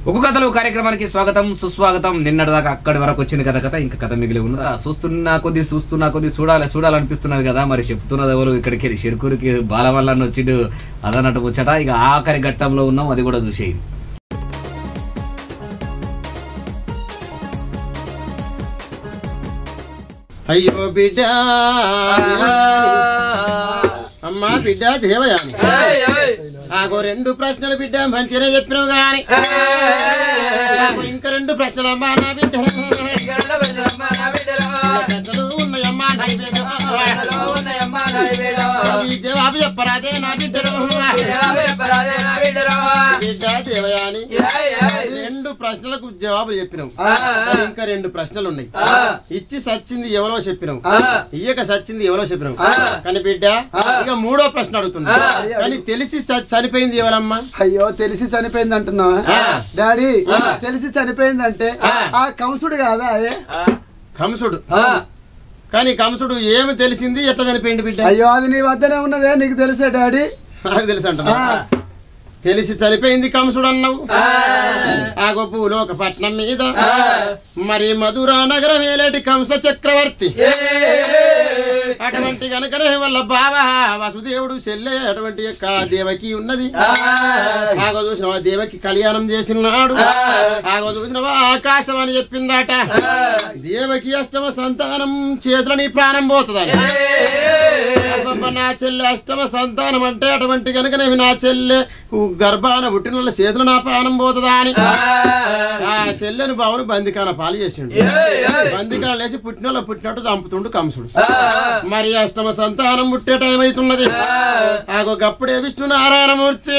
ఒక కథలు కార్యక్రమానికి స్వాగతం సుస్వాగతం నిన్నటిదాకా అక్కడి వరకు వచ్చింది కదా కథ ఇంకా కథ మిగిలి ఉన్నదా చూస్తున్నా కొద్ది చూస్తున్నా కొద్ది చూడాలి చూడాలనిపిస్తున్నది కదా మరి చెప్తున్నది ఎవరు ఇక్కడికి షిరుకూరికి బాలవల్లని వచ్చిండు అదన్నట్టు ముచ్చట ఇక ఆఖరి ఘట్టంలో ఉన్నాం అది కూడా చూసేది అయ్యో బిడ్డ అమ్మా బిడ్డ దేవయాని నాకు రెండు ప్రశ్నలు బిడ్డ మంచిగా చెప్పినావు గాని నాకు ఇంకా రెండు ప్రశ్నలు అమ్మా నా బిడ్డ ప్రశ్నలు ఉన్నాయమ్మా నా బిడ్డ ఈ జవాబు చెప్పరాదే నా బిడ్డలు బిడ్డ దేవయాని రెండు ప్రశ్నలకు జవాబు చెప్పినావు మరి ఇంకా రెండు ప్రశ్నలు ఉన్నాయి ఇచ్చి సచ్చింది ఎవరో చెప్పినావు ఇయ్యక సచ్చింది ఎవరో చెప్పినావు కానీ బిడ్డ ఇక మూడో ప్రశ్న అడుగుతున్నా కానీ తెలిసి చ- చనిపోయింది ఎవరమ్మా అయ్యో తెలిసి చనిపోయింది అంటున్నా ఆ. డాడీ తెలిసి చనిపోయిందంటే ఆ. ఆ కంసుడు కాదా అదే కంసుడు కానీ కంసుడు ఏమి తెలిసింది ఎట్లా చనిపోయింది బిడ్డ అయ్యో అది నీ వద్దనే ఉన్నదే నీకు తెలుసే డాడీ నాకు తెలుసు అంట ఆ. తెలిసి చనిపోయింది కంసుడు అన్నావు ఆ గొప్ప లోక పట్నం మీద మరి మధురా నగరం ఏలేటి కంస చక్రవర్తి అటువంటి కనుకనే వాళ్ళ బావ వసుదేవుడు చెల్లె అటువంటి యొక్క దేవకి ఉన్నది ఆగో చూసినవా దేవకి కళ్యాణం చేసినాడు ఆగో చూసినవా ఆకాశం అని చెప్పిందట దేవకి అష్టమ సంతానం చేతుల నీ ప్రాణం పోతుందని అబ్బబ్బ, నా చెల్లె అష్టమ సంతానం అంటే అటువంటి కనుకనే నా చెల్లె గర్భాన పుట్టిన వాళ్ళ చేతులు నా ప్రాణం పోతుందా అని ఆ చెల్లెను బావును బందికాన పాలు చేసిండు బందికాన లేచి పుట్టిన వాళ్ళు పుట్టినట్టు చంపుతుండు కంసుడు మరి అష్టమ సంతానం పుట్టే టైం అవుతున్నది ఆగో గప్పుడే విష్ణు నారాయణమూర్తి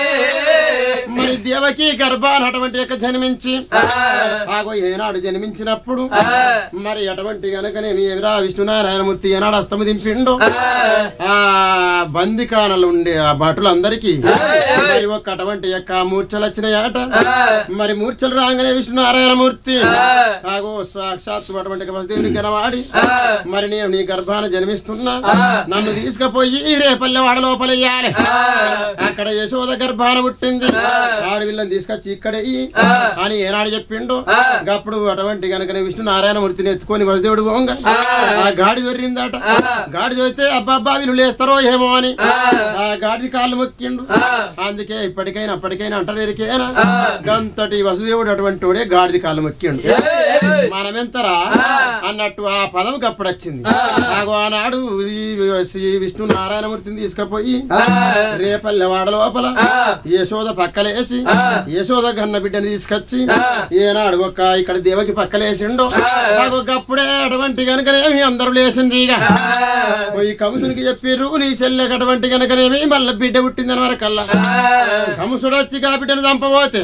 మరి దేవకి గర్భాన అటువంటి యొక్క జన్మించి ఆగో ఏనాడు జన్మించినప్పుడు మరి అటువంటి గనకనే ఏమిరా విష్ణునారాయణమూర్తి ఏనాడు అస్తమ దింపిండు ఆ బందికానలు ఉండే ఆ భటులందరికీ మరి ఒక అటువంటి యొక్క మూర్ఛలు వచ్చినాయట మరి మూర్ఛలు రాగానే విష్ణునారాయణమూర్తి ఆగో సాక్షాత్ అటువంటి వసుదేవుని కనవాడి మరి నేను నీ గర్భాన జన్మిస్తున్నా నన్ను తీసుకుపోయి రేపల్లె వాడ లోపలయ్యాలి అక్కడ యశోద గర్భాన పుట్టింది ఆవిడ వీళ్ళని తీసుకొచ్చి ఇక్కడ ఇయ్యి అని ఏనాడు చెప్పిండు అప్పుడు అటువంటి కనుక విష్ణు నారాయణమూర్తిని ఎత్తుకొని వసుదేవుడు పోంగ ఆ గాడి దొరిందట గాడి దొరితే అబ్బాబ్బా వీళ్ళు లేస్తారో ఏమో అని ఆ గాడి కాళ్ళు మొక్కిండు అందుకే ఇప్పటికైనా అప్పటికైనా అంటలేరికైనా గంతటి వసుదేవుడు అటువంటి వాడే గాడిది కాళ్ళు మొక్కిండు మనమెంతరా అన్నట్టు ఆ పదం గప్పుడు వచ్చింది నాకు ఆనాడు ఈ శ్రీ విష్ణు నారాయణమూర్తిని తీసుకుపోయి రేపల్లె వాడ లోపల యశోద పక్కలేసి యశోద గన్న బిడ్డని తీసుకొచ్చి ఏనాడు ఒక ఇక్కడ దేవకి పక్కలేసిండు నాకు ఒకప్పుడే అటువంటి కనుకనేమి అందరూ లేచిండ్రు ఇక పోయి కంసునికి చెప్పిర్రు నీ చెల్లెకి అటువంటి కనుకనేమి మళ్ళీ బిడ్డ పుట్టిందని వరకల్లా కంసుడు వచ్చి కా బిడ్డను చంపబోతే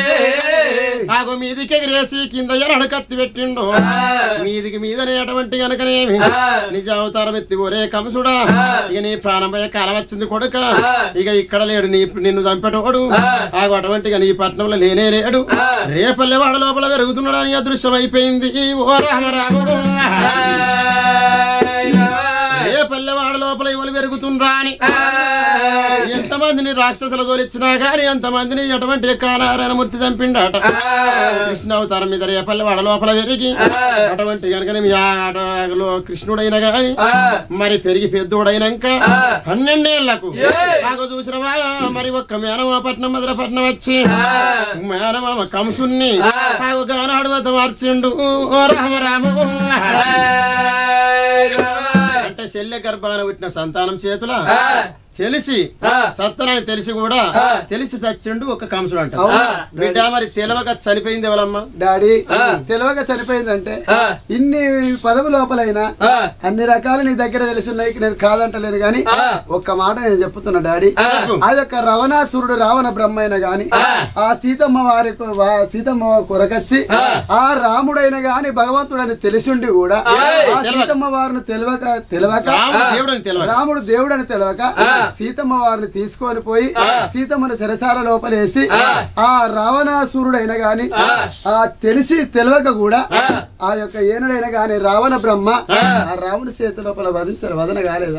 ఆగో మీదికి ఎగిరేసి కింద ఎనడు కత్తి పెట్టిండు మీదికి మీదనే అటువంటి గనకనేమి నిజ అవతారం ఎత్తి ఒరే కంసుడా ఇక నీ ప్రాణమయ్యే కాలం వచ్చింది కొడుక ఇక ఇక్కడ లేడు నీ నిన్ను చంపేటోడు ఆగో అటువంటిగా నీ పట్నంలో లేనే లేడు రేపల్లె వాడ లోపల పెరుగుతున్నాడు అని అదృశ్యం అయిపోయింది ఓ రామ రామ రేపల్లె వాడ లోపల ఇవలు పెరుగుతుండ్రా అని ఎంతమందిని రాక్షసుల తోలిచ్చినా గాని ఎంతమందిని ఎటువంటి కానారాయణమూర్తి చంపిండట కృష్ణ అవతారం మీద రేపల్లి వాడ లోపల పెరిగి అటువంటి కనుకనే మీ ఆటలో కృష్ణుడైనా గాని మరి పెరిగి పెద్దోడైనాక పన్నెండేళ్లకు నాకు చూసినవా మరి ఒక్క మేనమా పట్నం మధురపట్నం వచ్చి మేనమామ కంసుని ఆగు గానాడు వద్ద మార్చిండు ఓ రామ రామ అంటే శల్య గర్భాన పుట్టిన సంతానం చేతుల తెలిసి సత్తనని తెలిసి కూడా తెలిసి చచ్చిండు ఒక కంసుడు అంట బిడ్డ మరి తెలవక చనిపోయింది ఎవరమ్మా డాడీ తెలియక చనిపోయిందంటే ఇన్ని పదవి లోపలైనా అన్ని రకాలు నీ దగ్గర తెలిసి ఉన్నాయి నేను కాదంటలేను గాని ఒక్క మాట నేను చెప్తున్నా డాడీ ఆ యొక్క రవణాసురుడు రావణ బ్రహ్మైన గాని ఆ సీతమ్మ వారి కొ- వా- సీతమ్మ కొరకచ్చి ఆ రాముడైన గాని భగవంతుడని తెలిసిండి కూడా ఆ సీతమ్మ వారిని తెలియక తెలియక రాముడు దేవుడని తెలియక రాముడు దేవుడని తెలియక సీతమ్మ వారిని తీసుకొని పోయి సీతమ్మను శరసాల లోపలేసి ఆ రావణాసురుడైన గాని ఆ తెలిసి తెలియక కూడా ఆ యొక్క ఏనుడైన గాని రావణ బ్రహ్మ ఆ రాముడి చేతి లోపల వధించారు వదన కాలేదా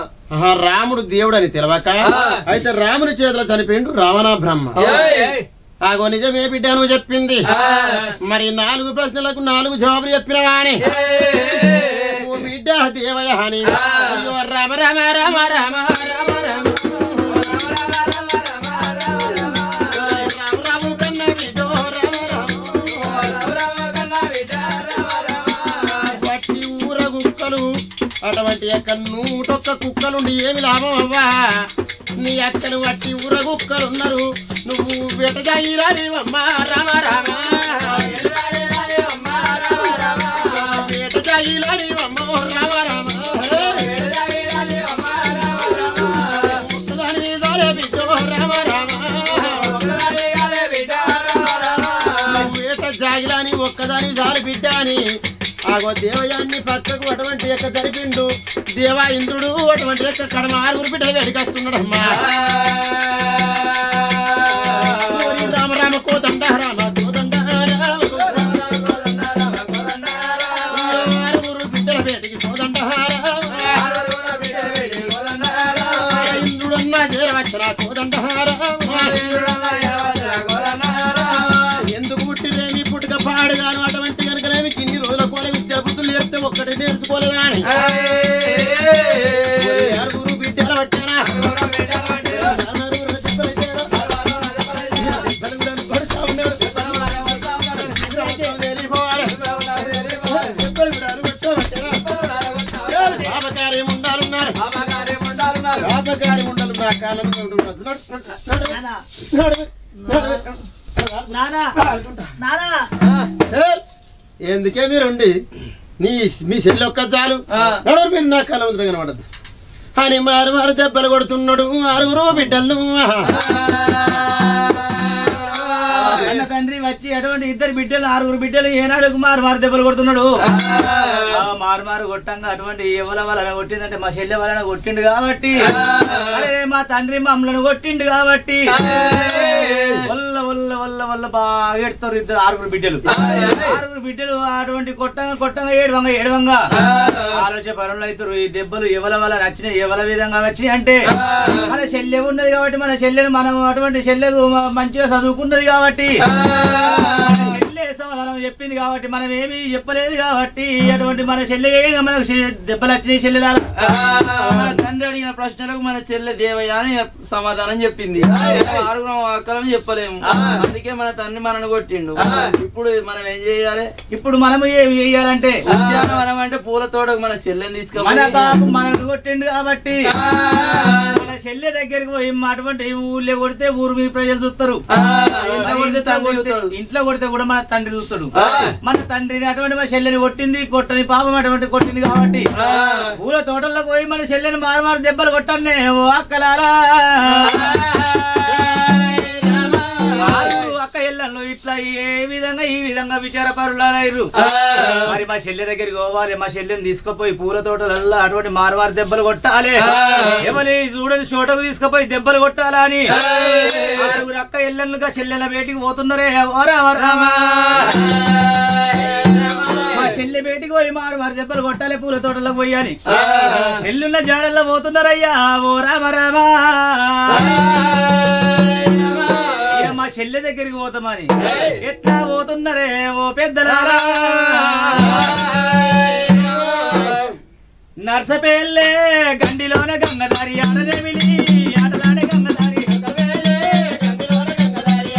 ఆహా, రాముడు దేవుడని తెలియక అయితే రాముని చేతిలో చనిపోయిండు రావణ బ్రహ్మ ఆగో నిజమే బిడ్డ నువ్వు చెప్పింది మరి నాలుగు ప్రశ్నలకు నాలుగు జవాబులు చెప్పినవా అని ఓ బిడ్డ దేవయ అని అయ్యో రామ రామ రామ రామ రామ రామ రామ రామ కన్న బిడ్డో రామ రామ వట్టి ఊర కుక్కలు అటువంటి యొక్క నూటొక్క కుక్కలుండి ఏమి లాభం అవ్వా నీ అక్కలు వట్టి ఊర కుక్కలున్నారు నువ్వు వేటజాగిరానివమ్మా రామ రామ వేటజాగిరానివమ్మో రామ రామ ఒక్కదానివి దారే బిడ్డో రామ రామ నువ్వు వేట జాగిలాని ఒక్కదాని జాలి బిడ్డ అని ఆగో దేవయాన్ని పక్కకు అటువంటి యొక్క జరిపిండు దేవా ఇంద్రుడు అటువంటి యొక్క కడమ ఆరుగురు బిడ్డ వెడికొస్తున్నాడమ్మా ఓరి రామ రామ కోదండ రామ కోదండ రామ ఆరుగురు బిడ్డల వేటికి కోదండ ఇంద్రుడన్న చేరవచ్చిన కోదండ ఎందుకు పుట్టినేమి పుట్టుక పాడుగాను అటువంటి కనుకనేమి ఇన్ని రోజుల కోల విద్య బుద్ధులు చేస్తే ఒక్కటి నేర్చుకోలేదా అని ఆరుగురు బిడ్డల పట్టానా పాపకార్యం ఉండాలన్నారు పాపకార్యం ఉండాలి నా కాలం మీద ఉన్నది. నడు, నడు, నడు, నడు, నడు. ఏయ్, ఎందుకే మీరుండి నీ మీ చెల్లి ఒక్క చాలు నడు మీరు నా కాలం మీద కనబడద్దు అని మారు మారు దెబ్బలు కొడుతున్నాడు ఆరుగురు బిడ్డలు అన్న తండ్రి వచ్చి అటువంటి ఇద్దరు బిడ్డలు ఆరుగురు బిడ్డలు ఏనాడు మారు మారు దెబ్బలు కొడుతున్నాడు ఆ మారు మారు కొట్టంగా అటువంటి ఎవల వలన కొట్టిందంటే మా చెల్లె వలన కొట్టిండు కాబట్టి అరే మా తండ్రి మమ్మల్ని కొట్టిండు కాబట్టి వల్ల వల్ల వల్ల వల్ల బాగా ఎడతారు ఇద్దరు ఆరుగురు బిడ్డలు ఆరుగురు బిడ్డలు అటువంటి కొట్టంగా కొట్టంగా ఏడవంగా ఏడవంగా ఆలోచన పనులు అవుతారు ఈ దెబ్బలు ఎవల వల్ల నచ్చినాయి ఎవల విధంగా వచ్చినాయి అంటే మన శల్యం ఉన్నది కాబట్టి మన శల్యను మనం అటువంటి శల్యకు మ- మంచిగా చదువుకున్నది కాబట్టి శల్య సమాధానం చెప్పింది కాబట్టి మనం ఏమీ చెప్పలేదు కాబట్టి అటువంటి మన శల్య మనకు శ- దెబ్బలు వచ్చినాయి శల్యలాల మన తండ్రి అడిగిన ప్రశ్నలకు మన చెల్లె దేవయ్య అని సమాధానం చెప్పింది ఆరుగురం అక్కలం చెప్పలేము అందుకే మన తండ్రి మనను కొట్టిండు ఇప్పుడు మనం ఏం చేయాలి ఇప్పుడు మనము ఏమి చేయాలంటే ఉద్యానవనం అంటే పూల తోటకు మన చెల్లెని మన తీసుకుపోయి బాబు మనకు కొట్టిండు కాబట్టి మన శల్య దగ్గరికి పోయి అటువంటి ఊళ్ళో కొడితే ఊరు మీ ప్రజలు చూస్తారు ఇంట్లో కొడితే తండ్రి చూస్తాడు. ఇంట్లో కొడితే కూడా మన తండ్రి చూస్తాడు మన తండ్రిని అటువంటి మా చెల్లెని కొట్టింది కొట్టని పాపం అటువంటి కొట్టింది కాబట్టి పూల తోటల్లోకి పోయి మన చెల్లెని మారు మారు దెబ్బలు కొట్టండి ఓ అక్కలారా ఆరుగురు అక్క ఎల్లలు ఇట్లా ఏ విధంగా ఈ విధంగా విచారపరులారు మరి మా చెల్లె దగ్గరికి పోవాలి మా చెల్లెని తీసుకుపోయి పూల తోటలల్లా అటువంటి మారుమారు దెబ్బలు కొట్టాలి ఎవరి చూడని చోటకు తీసుకుపోయి దెబ్బలు కొట్టాలా అని ఆరుగురు అక్క ఎల్లెళ్ళుగా చెల్లెల బయటికి పోతున్నారే ఓ రామ రామ మా చెల్లె బయటికి పోయి మారు మారు దెబ్బలు కొట్టాలి పూల తోటలకు పోయాలి చెల్లున్న జాడల్లో పోతున్నారయ్యా ఓ రామ రామ ఇక మా చెల్లె దగ్గరికి పోతామని ఎట్లా పోతున్నారే ఓ పెద్దలారా నర్సపేల్లే గండిలోన గంగదారి ఆడదేమిలి ఆటలాడే గంగదారి నర్సపేల్లే గండిలోన గంగదారి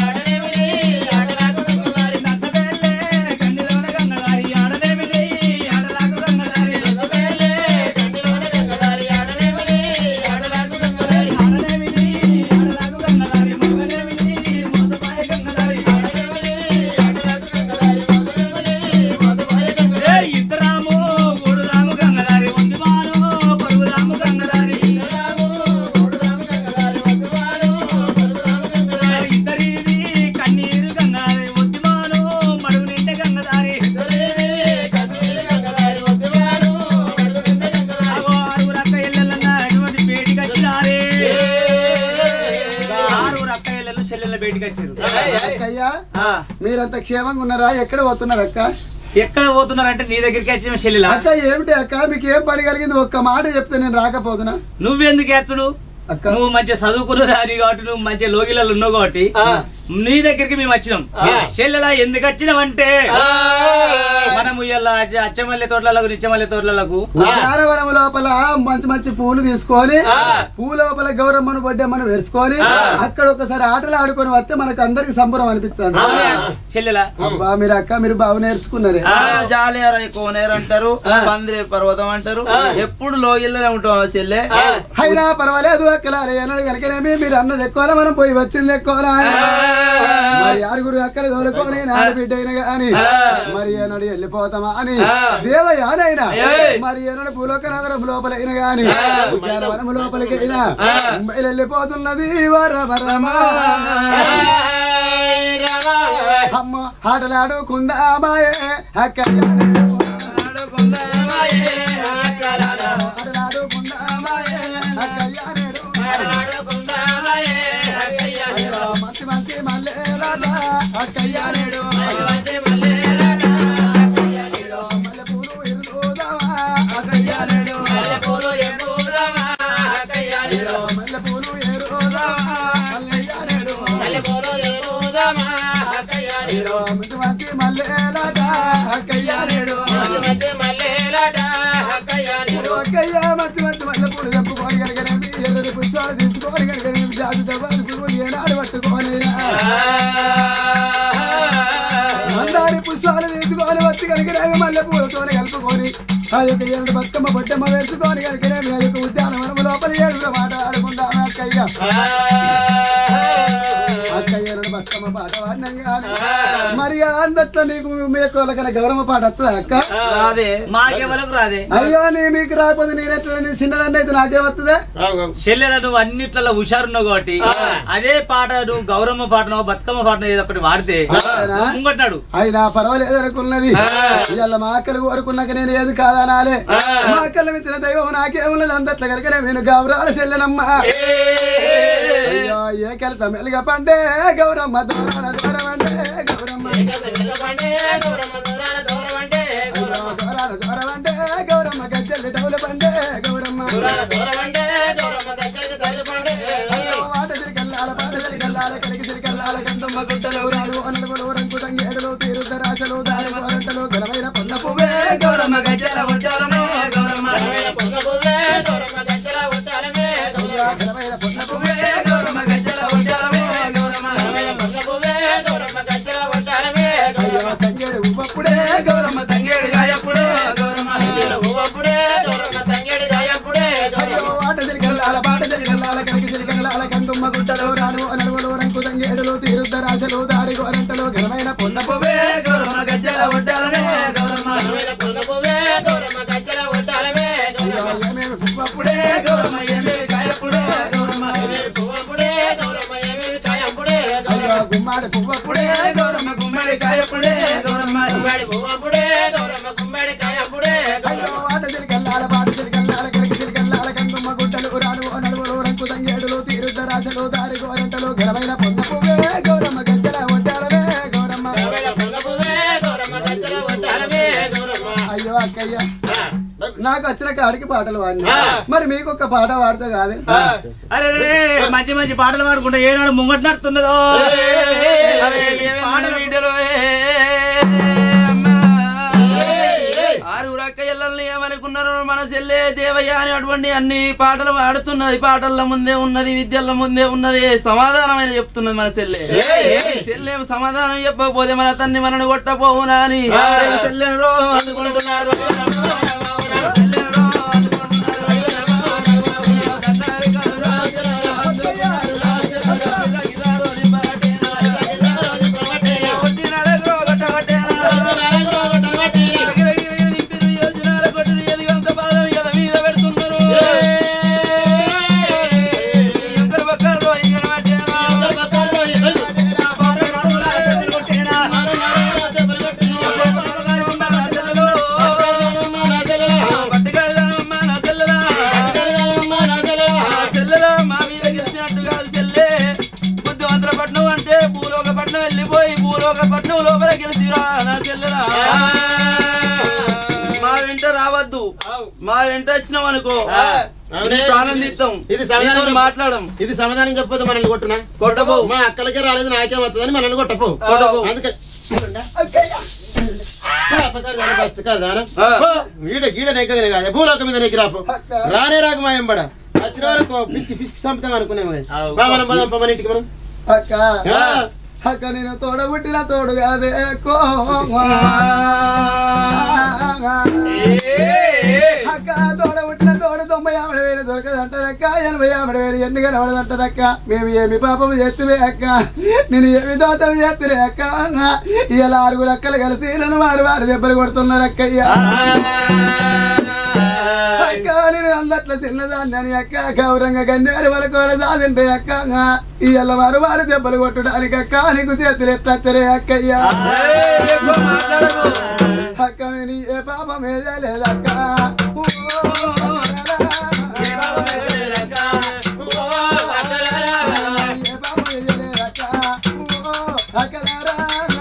ఆడదేమిలి ఆటలాగు గంగదారి ఆడదేమిలి ఆటలాగు గంగదారి మగదేమిలి మోసపాయ గంగదారి ఏ ఇద్దరాము గూడురాము గంగదారి వందిమాను పొరుగురాము గంగదారి ఏ ఇద్దరిది కన్నీరు గంగదారి వందిమాను మడుగు నిండే గంగదారి ఆగో ఆరుగురు అక్క ఇళ్ళన్న ఎటువంటి బయటికి వచ్చినారే ఆరుగురు అక్క ఇళ్ళలు చెల్లెళ్ళ బయటికి వచ్చారు అక్కయ్యా ఆ, మీరంత క్షేమంగా ఉన్నారా ఎక్కడ పోతున్నారు అక్క ఎక్కడ పోతున్నారంటే నీ దగ్గరికి వచ్చిన చెల్లెలా అక్క ఏమిటి అక్క మీకు ఏం పని కలిగింది ఒక్క మాట చెప్తే నేను రాకపోతున్నా నువ్వెందుకు ఎచ్చడు అక్క. నువ్వు మంచిగా చదువుకున్న దాని కాబట్టి నువ్వు మంచిగా లోగిలలో ఉన్నావు కాబట్టి నీ దగ్గరికి మేము వచ్చినాం చెల్లెలా ఎందుకు వచ్చినామంటే మనము ఇలా అచ్చమల్లె తోటలకు నిచ్చమల్లె తోటలకు ఉద్యానవనం లోపల మంచి మంచి పూలు తీసుకొని పూల లోపల గౌరమ్మను బొడ్డమ్మను వేసుకొని అక్కడ ఒకసారి ఆటలు ఆడుకొని వస్తే మనకు అందరికి సంబరం అనిపిస్తుంది చెల్లెలా అబ్బా మీరు అక్క మీరు బాగా నేర్చుకున్నారే జాలియార కోనేరు అంటారు పందిరే పర్వతం అంటారు ఎప్పుడు లోగిల్లనే ఉంటాం ఆ చెల్లె అయినా పర్వాలేదు అక్కలారే అన్నాడు కనుకనేమి మీరు అన్నది ఎక్కువ మనం పోయి వచ్చింది ఎక్కువ మరి ఆరుగురు అక్కడ తోలుకొని నాడు బిడ్డ అయిన గాని మరి ఏనాడు వెళ్ళిపోతామా అని దేవయానైనా మరి ఏనాడు భూలోక నగరం లోపలైన గాని ఉద్యానవనం లోపలికి అయినా ముంబైలు వెళ్ళిపోతున్నది వరవరమా అమ్మ ఆటలాడుకుందామాయే అక్కడ మంచి మంచి మల్లె రాజా అక్కయ్యానేడు మల్లెపూలు ఎరుదోదావా అక్కయ్యానేడు మల్లెపూలు ఎరుదోదావా మల్లయ్యానేడు మంచి మంచి మల్లె రాజా అక్కయ్యానేడు అక్కయ్య మంచి మంచి మల్లెపూలు చెప్పుకొని కనుకనేమి ఎర్రని పుష్పాలు తీసుకొని కనుకనేమి జాతి దవ్వాలి పురుగు ఏనాడు పట్టుకొని మందారి పుష్పాలు తీసుకొని వచ్చి కనుకనేమి మల్లె పూలతోనే కలుపుకొని ఆ యొక్క ఏడు బతుకమ్మ బొట్టమ్మ వేసుకొని కనుకనేమి ఆ యొక్క ఉద్యానవనము లోపల ఏడుగురు మాట ఆడుకుంటాను అక్కయ్య అక్కయ్య రెండు బతుకమ్మ పాట వాడినాం కానీ మరి అందట్లో నీకు మీకు వాళ్ళకన్నా గౌరవ పాట వస్తుందా అక్క రాదే మాకెవరకు రాదే అయ్యో నీ మీకు రాకపోతే నేను ఎట్లా నేను చిన్నదాన్ని అయితే నాకేమవుతుందా చెల్లెల నువ్వు అన్నిట్లలో హుషారున్నావు కాబట్టి అదే పాట నువ్వు గౌరమ్మ పాటనో బతుకమ్మ పాటనో ఏదో ఒకటి వాడితే అంతేనా? ముంగట్నాడు అయినా పర్వాలేదు అనుకున్నది ఇవాళ మా అక్కలు కోరుకున్నాక నేను ఏది కాదనాలే మా అక్కలు ఇచ్చిన దైవం నాకేమున్నది అందట్ల కనుక నేను గౌరవాల చెల్లెనమ్మా అయ్యో ఏ కలిత మెలుగ పండే గౌరమ్మ దూరాన దూరం అంటే గౌరమ్మ అయ్యో దూరాన దూరం అంటే గౌరమ్మ గచ్చెల్లి డౌల పండే గౌరమ్మ అయ్యో ఆట తిరిగల్లాల పాట తిరిగల్లాల కలిగి తిరిగల్లాల కందమ్మ గుట్టలు రాలు అనడుగులు రంగు తంగేడులు తీరుద్ద రాశలు దారి గోరంటలు ఘనమైన పొన్న పువ్వే గౌరమ్మ గజ్జల వచ్చారమే గౌరమ్మ అయ్యో ఘనమైన పొన్న పువ్వే గౌరమ్మ గజ్జల వచ్చారమే గౌరమ్మ అయ్యో తంగేడు ఉప్పప్పుడే గౌరమ్మ తంగేడు గాయప్పుడే గౌరమ్మ అయ్యో ఆట తిరిగల్లాల పాట తిరిగల్లాల కలిగి తిరిగల్లాల కందుమ్మ గుట్టలు రాను అనడుగులు రంగు తంగేడులు తీరుద్ద రాశలు దారి గోరంటలు ఘనమైన పొన్న పువ్వే గౌరమ్మ గజ్జల వచ్చారమే గౌరమ్మ అయ్యో ఏమేమి పువ్వప్పుడే గౌరమ్మ ఏమేమి గాయప్పుడే గౌరమ్మ అయ్యో గుమ్మాడి పువ్వప్పుడే గౌరమ్మ గుమ్మడి కాయప్పుడే గౌరమ్మ అయ్యో ఆట తిరిగల్లాల పాట తిరిగల్లాల కలిగి తిరిగల్లాల కందుమ్మ గుట్టలు రాను నడువులు రంకు తంగేడులు తీరుద్ద రాశలు దారి గోరంటలు ఘనమైన పొన్న పువ్వే గౌరమ్మ గజ్జల వడ్డాలవే గౌరమ్మ అయ్యో అక్కయ్య నాకు వచ్చిన కాడికి పాటలు వాడిన మరి మీకు ఒక పాట పాడితే కాదు అరే రే, మంచి మంచి పాటలు పాడుకుంటా ఏనాడు ముంగట్ నడుతున్నదో అరే, ఏమేమన్నా వీడియోలు, ఏ, అమ్మా. ఆరుగురు అక్క ఇళ్ళని ఏమనుకున్నారు మన చెల్లె దేవయ్య అని అటువంటి అన్ని పాటలు పాడుతున్నది పాటల ముందే ఉన్నది విద్యల ముందే ఉన్నది సమాధానమైన చెప్తున్నది మన చెల్లె చెల్లె సమాధానం చెప్పకపోతే మన తన్ని మనని కొట్టపోవునా అని చెల్లెను అందుకుంటున్నారు చెల్లెను కొట్టేనా? మా వెంట వచ్చినాం అనుకో అవునే? నీ ప్రాణం తీస్తాం ఇది సమాధానం నీతో చెప్పు. మాట్లాడం ఇది సమాధానం చెప్పదు మనల్ని కొట్టునా కొట్టబో మా అక్కలకే రాలేదు నాకే వస్తుందని మనల్ని కొట్టపో కొట్టపో. అందుకే ఫస్ట్ కాదు నాన్న. ఆ. పో, ఈడ గీడ నెగ్గగానే కాదు భూలోకం మీద నెగ్గి రాపో రానే రాక మా ఎంబడ వచ్చిన వరకు పిసికి పిసికి చంపుతాం అనుకున్నాము కానీ. పా మనం పోదాం పా మన ఇంటికి మనం అక్క ఆ. అక్క నేను తోడబుట్టిన తోడు కాదే కో అక్క తోడబుట్టిన తోడు తొంభై ఆవిడ వేలు దొరకదంటారక్క ఎనభై ఆవిడ వేలు ఎన్ని కనబడదంటారక్క మేము ఏమి పాపం చేస్తువే అక్క నేను ఏమి దోతలు చేస్తురే అక్క ఇలా ఆరుగురు అక్కలు కలిసి నన్ను వారు వారు దెబ్బలు కొడుతున్నారు అక్కయ్య అక్క నేను అందట్ల చిన్నదాన్ని అని అక్క గౌరంగా గన్నేరు వరకు సాధింటే అక్క ఇయ్యాల వారు వారు దెబ్బలు కొట్టడానికి అక్క నీకు చేతులు ఎట్లచ్చరే అక్కయ్య అక్క నేను ఏ పాపం ఏదలేదక్క ఏ పాపం ఏదలేదక్క అక్కలారా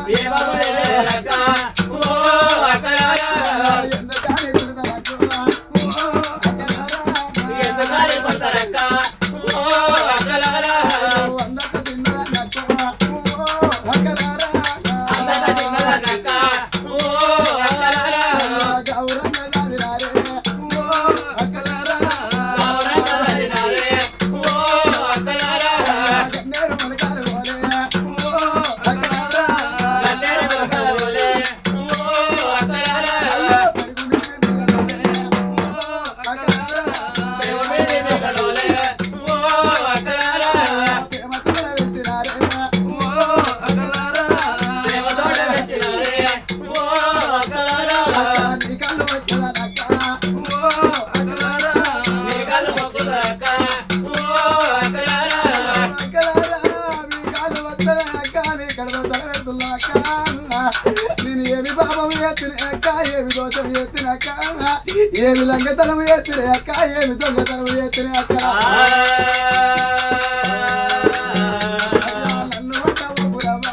ఎందుకని తిడతారక్క అక్కలారా అందక చిన్నదాన్నక్క అక్కలారా గౌరంగా దాదిరారే అక్కలారా గన్నేరు మనకాలు పోలే అక్కలారా నేను ఏమి పాపం చేస్తున్నా అక్క ఏమి దోషం చేస్తున్నా అక్క ఏమి లంగతనం చేస్తున్నా అక్క ఏమి దొంగతనం చేస్తున్నా అక్క నన్ను కొట్టవు పురవా.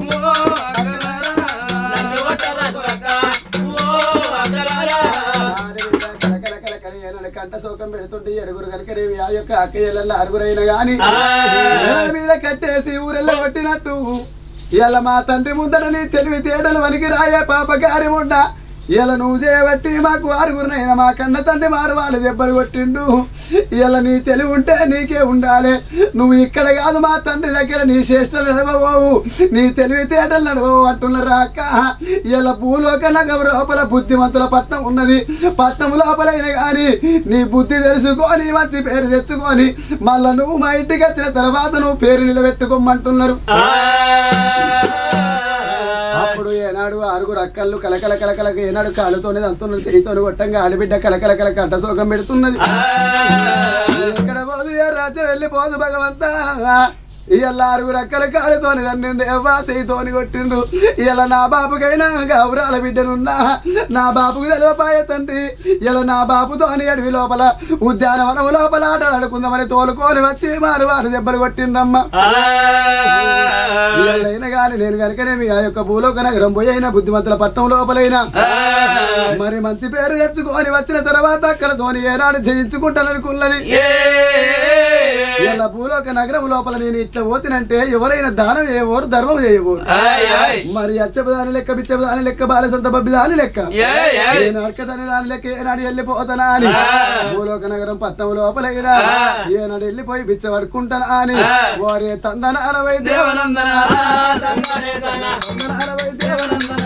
ఆడబిడ్డ కలకల కలకల ఏనాడు కంట శోకం పెడుతుంటే ఏడుగురు కనుక రేవి ఆ యొక్క అక్కయ్యల ఆరుగురైన గాని నేల మీద కట్టేసి ఊరెల్ల కొట్టినట్టు ఇలా మా తండ్రి ముందట నీ తెలివి తేడలు వనికి రాయే పాప కార్యముండ ఇలా నువ్వు చేయబట్టి మాకు ఆరుగురినైనా మా కన్న తండ్రి మారు వాళ్ళు దెబ్బలు కొట్టిండు ఇలా నీ తెలివి ఉంటే నీకే ఉండాలి నువ్వు ఇక్కడ కాదు మా తండ్రి దగ్గర నీ చేష్టలు నడవవు నీ తెలివి తేటలు నడవవు అంటున్నారు అక్క ఇలా భూలోక నగరం లోపల బుద్ధిమంతుల పట్నం ఉన్నది పట్నం లోపలైన కానీ నీ బుద్ధి తెలుసుకొని మంచి పేరు తెచ్చుకొని మళ్ళా నువ్వు మా ఇంటికి వచ్చిన తర్వాత నువ్వు పేరు నిలబెట్టుకోమంటున్నారు అప్పుడు ఏనాడు ఆరుగురు అక్కళ్ళు కలకల కలకలక ఏనాడు కాలుతోనే అంతున్నది చేయితోని కొట్టంగా ఆడబిడ్డ కలకల కలక అడ్డ శోకం పెడుతున్నది ఎక్కడ పోదు ఏ రాజ్యం వెళ్ళిపోదు భగవంత ఇవాళ ఆరుగురు అక్కల కాలుతోని తండ్రి ఎవ్వా చేయితోని కొట్టిండు ఇవాళ నా బాబుకైనా గౌరాల బిడ్డనున్నా నా బాబుకు తెలియపాయ తండ్రి ఇలా నా బాబుతోని అడవి లోపల ఉద్యానవనం లోపల ఆటలు ఆడుకుందామని తోలుకొని వచ్చి మారు వారు దెబ్బలు కొట్టిండమ్మ వీళ్ళైనా కానీ నేను కనుకనే మీ ఆ యొక్క భూలోక నగరం పోయి అయినా బుద్ధిమంతుల పట్టణం లోపలైనా మరి మంచి పేరు తెచ్చుకొని వచ్చిన తర్వాత అక్కడ తోని ఏనాడు జయించుకుంటాననుకున్నది ఇలా భూలోక నగరం లోపల నేను ఇట్లా పోతినంటే ఎవరైనా దానం చేయబోరు ధర్మం చేయబోరు మరి అచ్చపు దాని లెక్క బిచ్చపు దాని లెక్క బాలసంత బబ్బి దాని లెక్క నేను అర్కదాని దాని లెక్క ఏనాడు వెళ్ళిపోతానా అని భూలోక నగరం పట్నం లోపలైనా ఏనాడు వెళ్ళిపోయి బిచ్చ పడుకుంటానా అని వారే తందన అరవై దేవనందన అరవై దేవనందన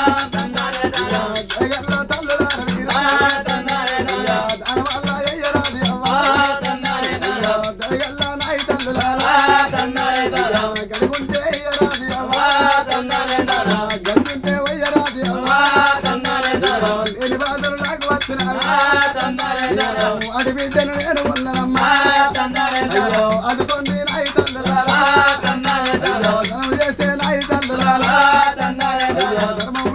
జగల్ల తల్లులారవీరా. దానవల్ల ఎయ్యరాది అవ్వ. దయగల్ల నాయి తల్లులారా. గడుగుంటే ఎయ్యరాది అవ్వ. గంతుంటే వయ్యరాది అవ్వ. లేని బాధలు నాకు వచ్చినారా. అడి బిడ్డను నేను వందనమ్మా అయ్యో అదుకోండి నాయి తల్లులారా అయ్యో ధనం చేసే నాయి తల్లులారా అయ్యో ధర్మం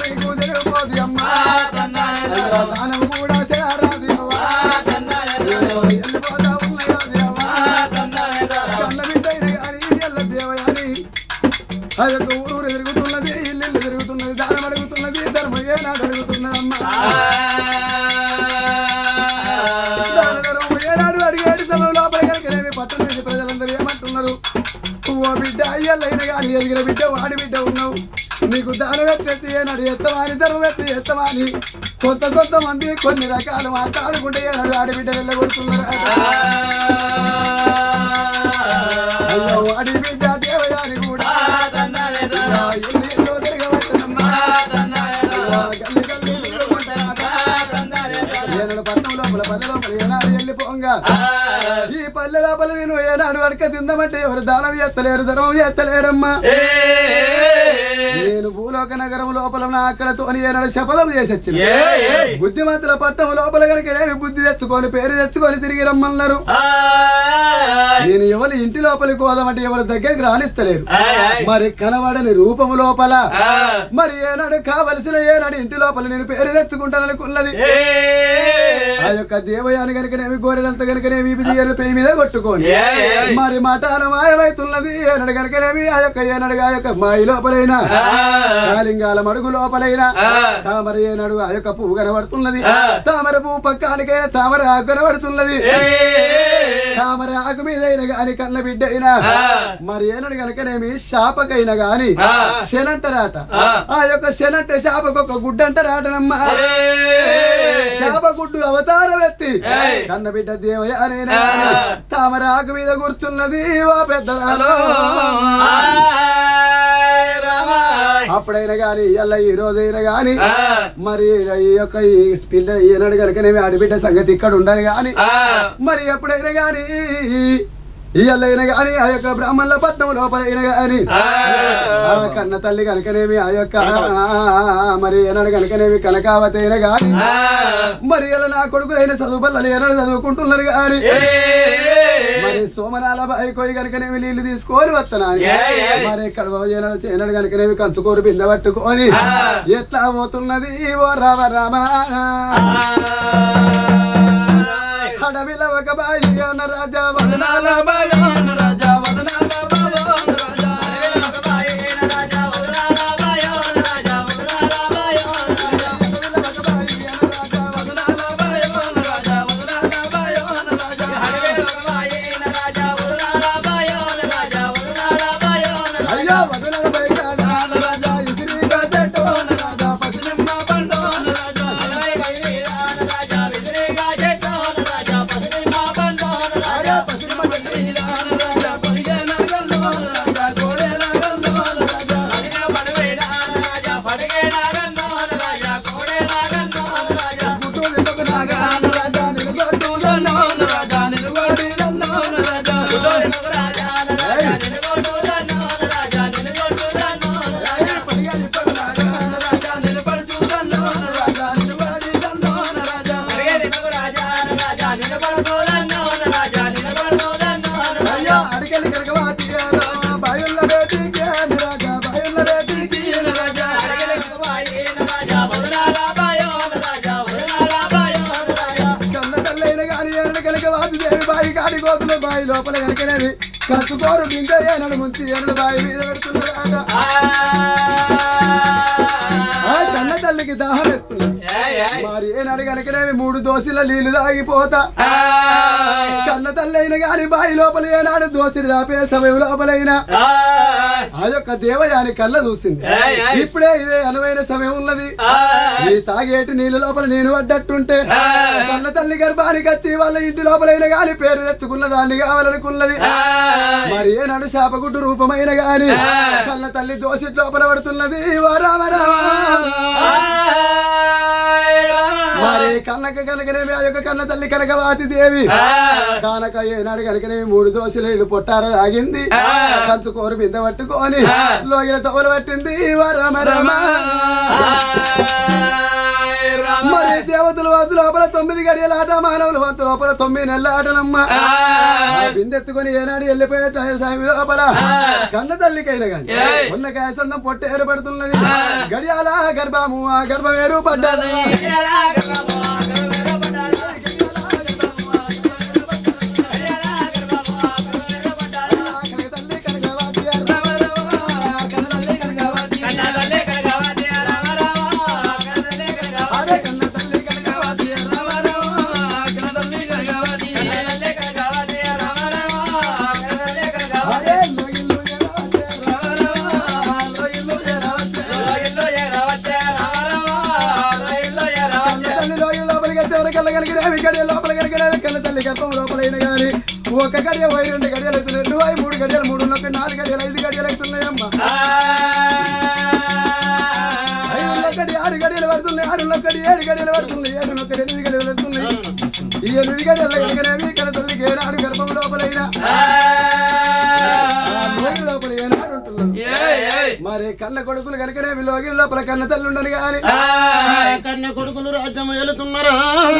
ఎదిగిన బిడ్డ వాడి బిడ్డ ఉన్నావు నీకు దానం ఎత్తి ఏనాడు ఎత్తవాని ధర్మం ఎత్తి ఎత్తవాని కొత్త కొత్త మంది కొన్ని రకాలు మాట్లాడుకుంటే ఏనాడు ఆడబిడ్డ వెళ్ళగొడుతున్నారు అయ్యో వాడి బిడ్డ దేవయాని కూడా ఇలా ఎన్ని ఎన్నో తిరగవచ్చునమ్మా. ఇలా గల్లి గల్లి తిరుగుకుంటారట. ఏనాడు పట్నం లోపల పల్లె లోపల ఏనాడు వెళ్ళిపోంగా ఈ పల్లె లోపల నేను ఏనాడు అడక తిందామంటే ఎవరు దానం చేస్తలేరు ధర్మం చేస్తలేరమ్మా నేను భూలోక నగరం లోపల నా అక్కడ తోని ఏనాడు శపథం చేసి వచ్చింది బుద్ధిమంతుల పట్టణం లోపల కనుక ఏమి బుద్ధి తెచ్చుకొని పేరు తెచ్చుకొని తిరిగి రమ్మన్నారు నేను ఎవరి ఇంటి లోపలికి పోదామంటే ఎవరి దగ్గరికి రాణిస్తలేరు మరి కనబడని రూపము లోపల మరి ఏనాడు కావలసిన ఏనాడు ఇంటి లోపల నేను పేరు తెచ్చుకుంటాననుకున్నది ఆ యొక్క దేవయాని కనుకనేమి గోరెడంత కనుకనేమి ఇది ఏళ్ళ పేయి మీద కొట్టుకోని మరి మఠాన మాయమైతున్నది ఏనాడు కనుకనేమి ఆ యొక్క ఏనాడు ఆ యొక్క మాయి లోపలైన కాలింగాల మడుగు లోపలైన తామర ఏనాడు ఆ యొక్క పువ్వు కనబడుతున్నది తామర పువ్వు పక్కానికైనా తామర ఆకు కనబడుతున్నది తామర ఆకు మీద అయినా గాని కళ్ళ బిడ్డ అయినా మరి ఏనాడు కనుకనేమి శాపకైనా గాని శనంటరాట ఆ యొక్క శనంటే శాపకు ఒక గుడ్డంటరాటనమ్మా శాప గుడ్డు అవతారం ఎత్తి కన్న బిడ్డ దేవయ్య అనేనా తామర ఆకు మీద కూర్చున్నది ఓ పెద్దదాలో అప్పుడైనా గాని ఇయ్యాల ఈ రోజైనా గాని మరి ఈ యొక్క ఈ పిల్ల ఈనాడు కనుకనేమి ఆడబిడ్డ సంగతి ఇక్కడ ఉండాలి గాని మరి ఎప్పుడైనా గాని ఇయ్యాలైనా గాని ఆ యొక్క బ్రాహ్మణుల పట్నం లోపలైనా గాని ఆ కన్న తల్లి కనుకనేమి ఆ యొక్క మరి ఏనాడు కనుకనేమి కనకావతి అయినా గాని మరి ఇలా నా కొడుకులైన చదువు పిల్లలు ఏనాడు చదువుకుంటున్నారు గాని మరి సోమనాల బాయి కొయ్యి కనుకనేమి నీళ్లు తీసుకొని వస్తున్నాను మరి ఇక్కడ ఏనాడు చేనాడు కనుకనేమి కంచుకోరు బిందె పట్టుకొని ఎట్లా పోతున్నది ఓ రామ రామ అడవిల ఒక బాయి అన్న రాజా వదనాల బాయి అన్న రాజా వదనాల బాయి అన్న రాజా అయ్యో వదనాల బాయి కాదా అన్న రాజా ఇసిరి గడ్డెట్టు అన్న రాజా పసినిమ్మ పండు అన్న రాజా అయ్యో పసినిమ్మ పండు అన్న రాజా పొడిగేన గల్లు అన్న రాజా గోడేన గల్లు అన్న రాజా గుట్టు నిండుకు నాగా అన్న రాజా నిలుగొట్టు దన్ను అన్న రాజా నిలుగొట్టి దన్ను అన్న రాజా ఏయ్. ఏయ్, పొడిగేని పొడు నాగా అన్న రాజా నిలబడుచు దన్ను అన్న రాజా నిలుగొట్టి దన్ను అన్న రాజా అయ్యో అడిగని కరగవాతి బాయుల్ల బేటికి అన్న రాజా బాయుల్ల బేటికి అన్న రాజా కన్న తల్లైన గాని ఎన్న కనుక వాటి దేవి బాయి కాడి కోతులు బాయి లోపల కనుకనేది కట్టుకోరు బింక ఏనడు ముంచి ఏనడు బాయి మీద పెడుతున్నారు ఆ కన్న తల్లికి దాహం వేస్తున్నారు మరి ఏనాడు కనుకనేవి మూడు దోశల నీళ్లు తాగిపోతా కన్న తల్లైన గాని బాయి లోపల ఏనాడు దోశలు దాపే సమయం లోపలైనా ఆ యొక్క దేవయాని కళ్ళ చూసింది ఇప్పుడే ఇదే అనువైన సమయం ఉన్నది ఈ తాగేటి నీళ్ళ లోపల నేను పడ్డట్టుంటే కన్న తల్లి గర్భానికి వచ్చి వాళ్ళ ఇంటి లోపలైన గాని పేరు తెచ్చుకున్న దాన్ని కావాలనుకున్నది మరి ఏనాడు శాపగుడ్డు రూపమైన గాని కన్న తల్లి దోషి లోపల పడుతున్నది ఓ రామ రామ మరి కన్నక కనుకనేమి ఆ యొక్క కన్న తల్లి కనకవాతి దేవి కానక ఏనాడు కనుకనేమి మూడు దోశలు ఇల్లు పొట్టార ఆగింది కంచు కూర బిందె పట్టుకొని లోగిల తవలు పట్టింది ఓ రామ రామ మరి దేవతలు వంతు లోపల తొమ్మిది గడియల ఆట మానవులు వంతు లోపల తొమ్మిది నెలల ఆటనమ్మ ఆ బిందెత్తుకొని ఏనాడు వెళ్ళిపోయే సామి లోపల కన్న తల్లికైనా కానీ ఉన్న కాసన్నం పొట్ట ఏర్పడుతున్నది గడియాల గర్భము ఆ గర్భం ఏర్పడ్డది కనక తల్లి కనకవాతి రామ రామ, కన్న తల్లి కనకవాతి అరే కన్న తల్లి కనకవాతి రామ రామ, కన్న తల్లి కనకవాతి అరే లోగిల్లు ఎలాగే రామ రామ, ఒక గడియ పోయి రెండు గడియలు అవుతున్నాయి రెండు పోయి మూడు గడియలు మూడు ఒక నాలుగు గడియలు ఐదు గడియలు అవుతున్నాయమ్మా ఐదు ఒకటి ఆరు గడియలు పడుతున్నాయి ఆరు ఒకటి ఏడు గడియలు పడుతున్నాయి ఏడు ఒకటి ఎనిమిది గడియలు పడుతున్నాయి ఈ ఎనిమిది గడియలు ఎనగనేవి ఇక్కడ తల్లికి ఏనాడు గర్భం లోపలైనా లోగి లోపల ఏనాడు ఉంటున్నారు మరి కన్న కొడుకులు కనుకనే లోగి లోపల కన్న తల్లి ఉండను కానీ కన్న కొడుకులు రాజ్యం ఏలుతున్నారా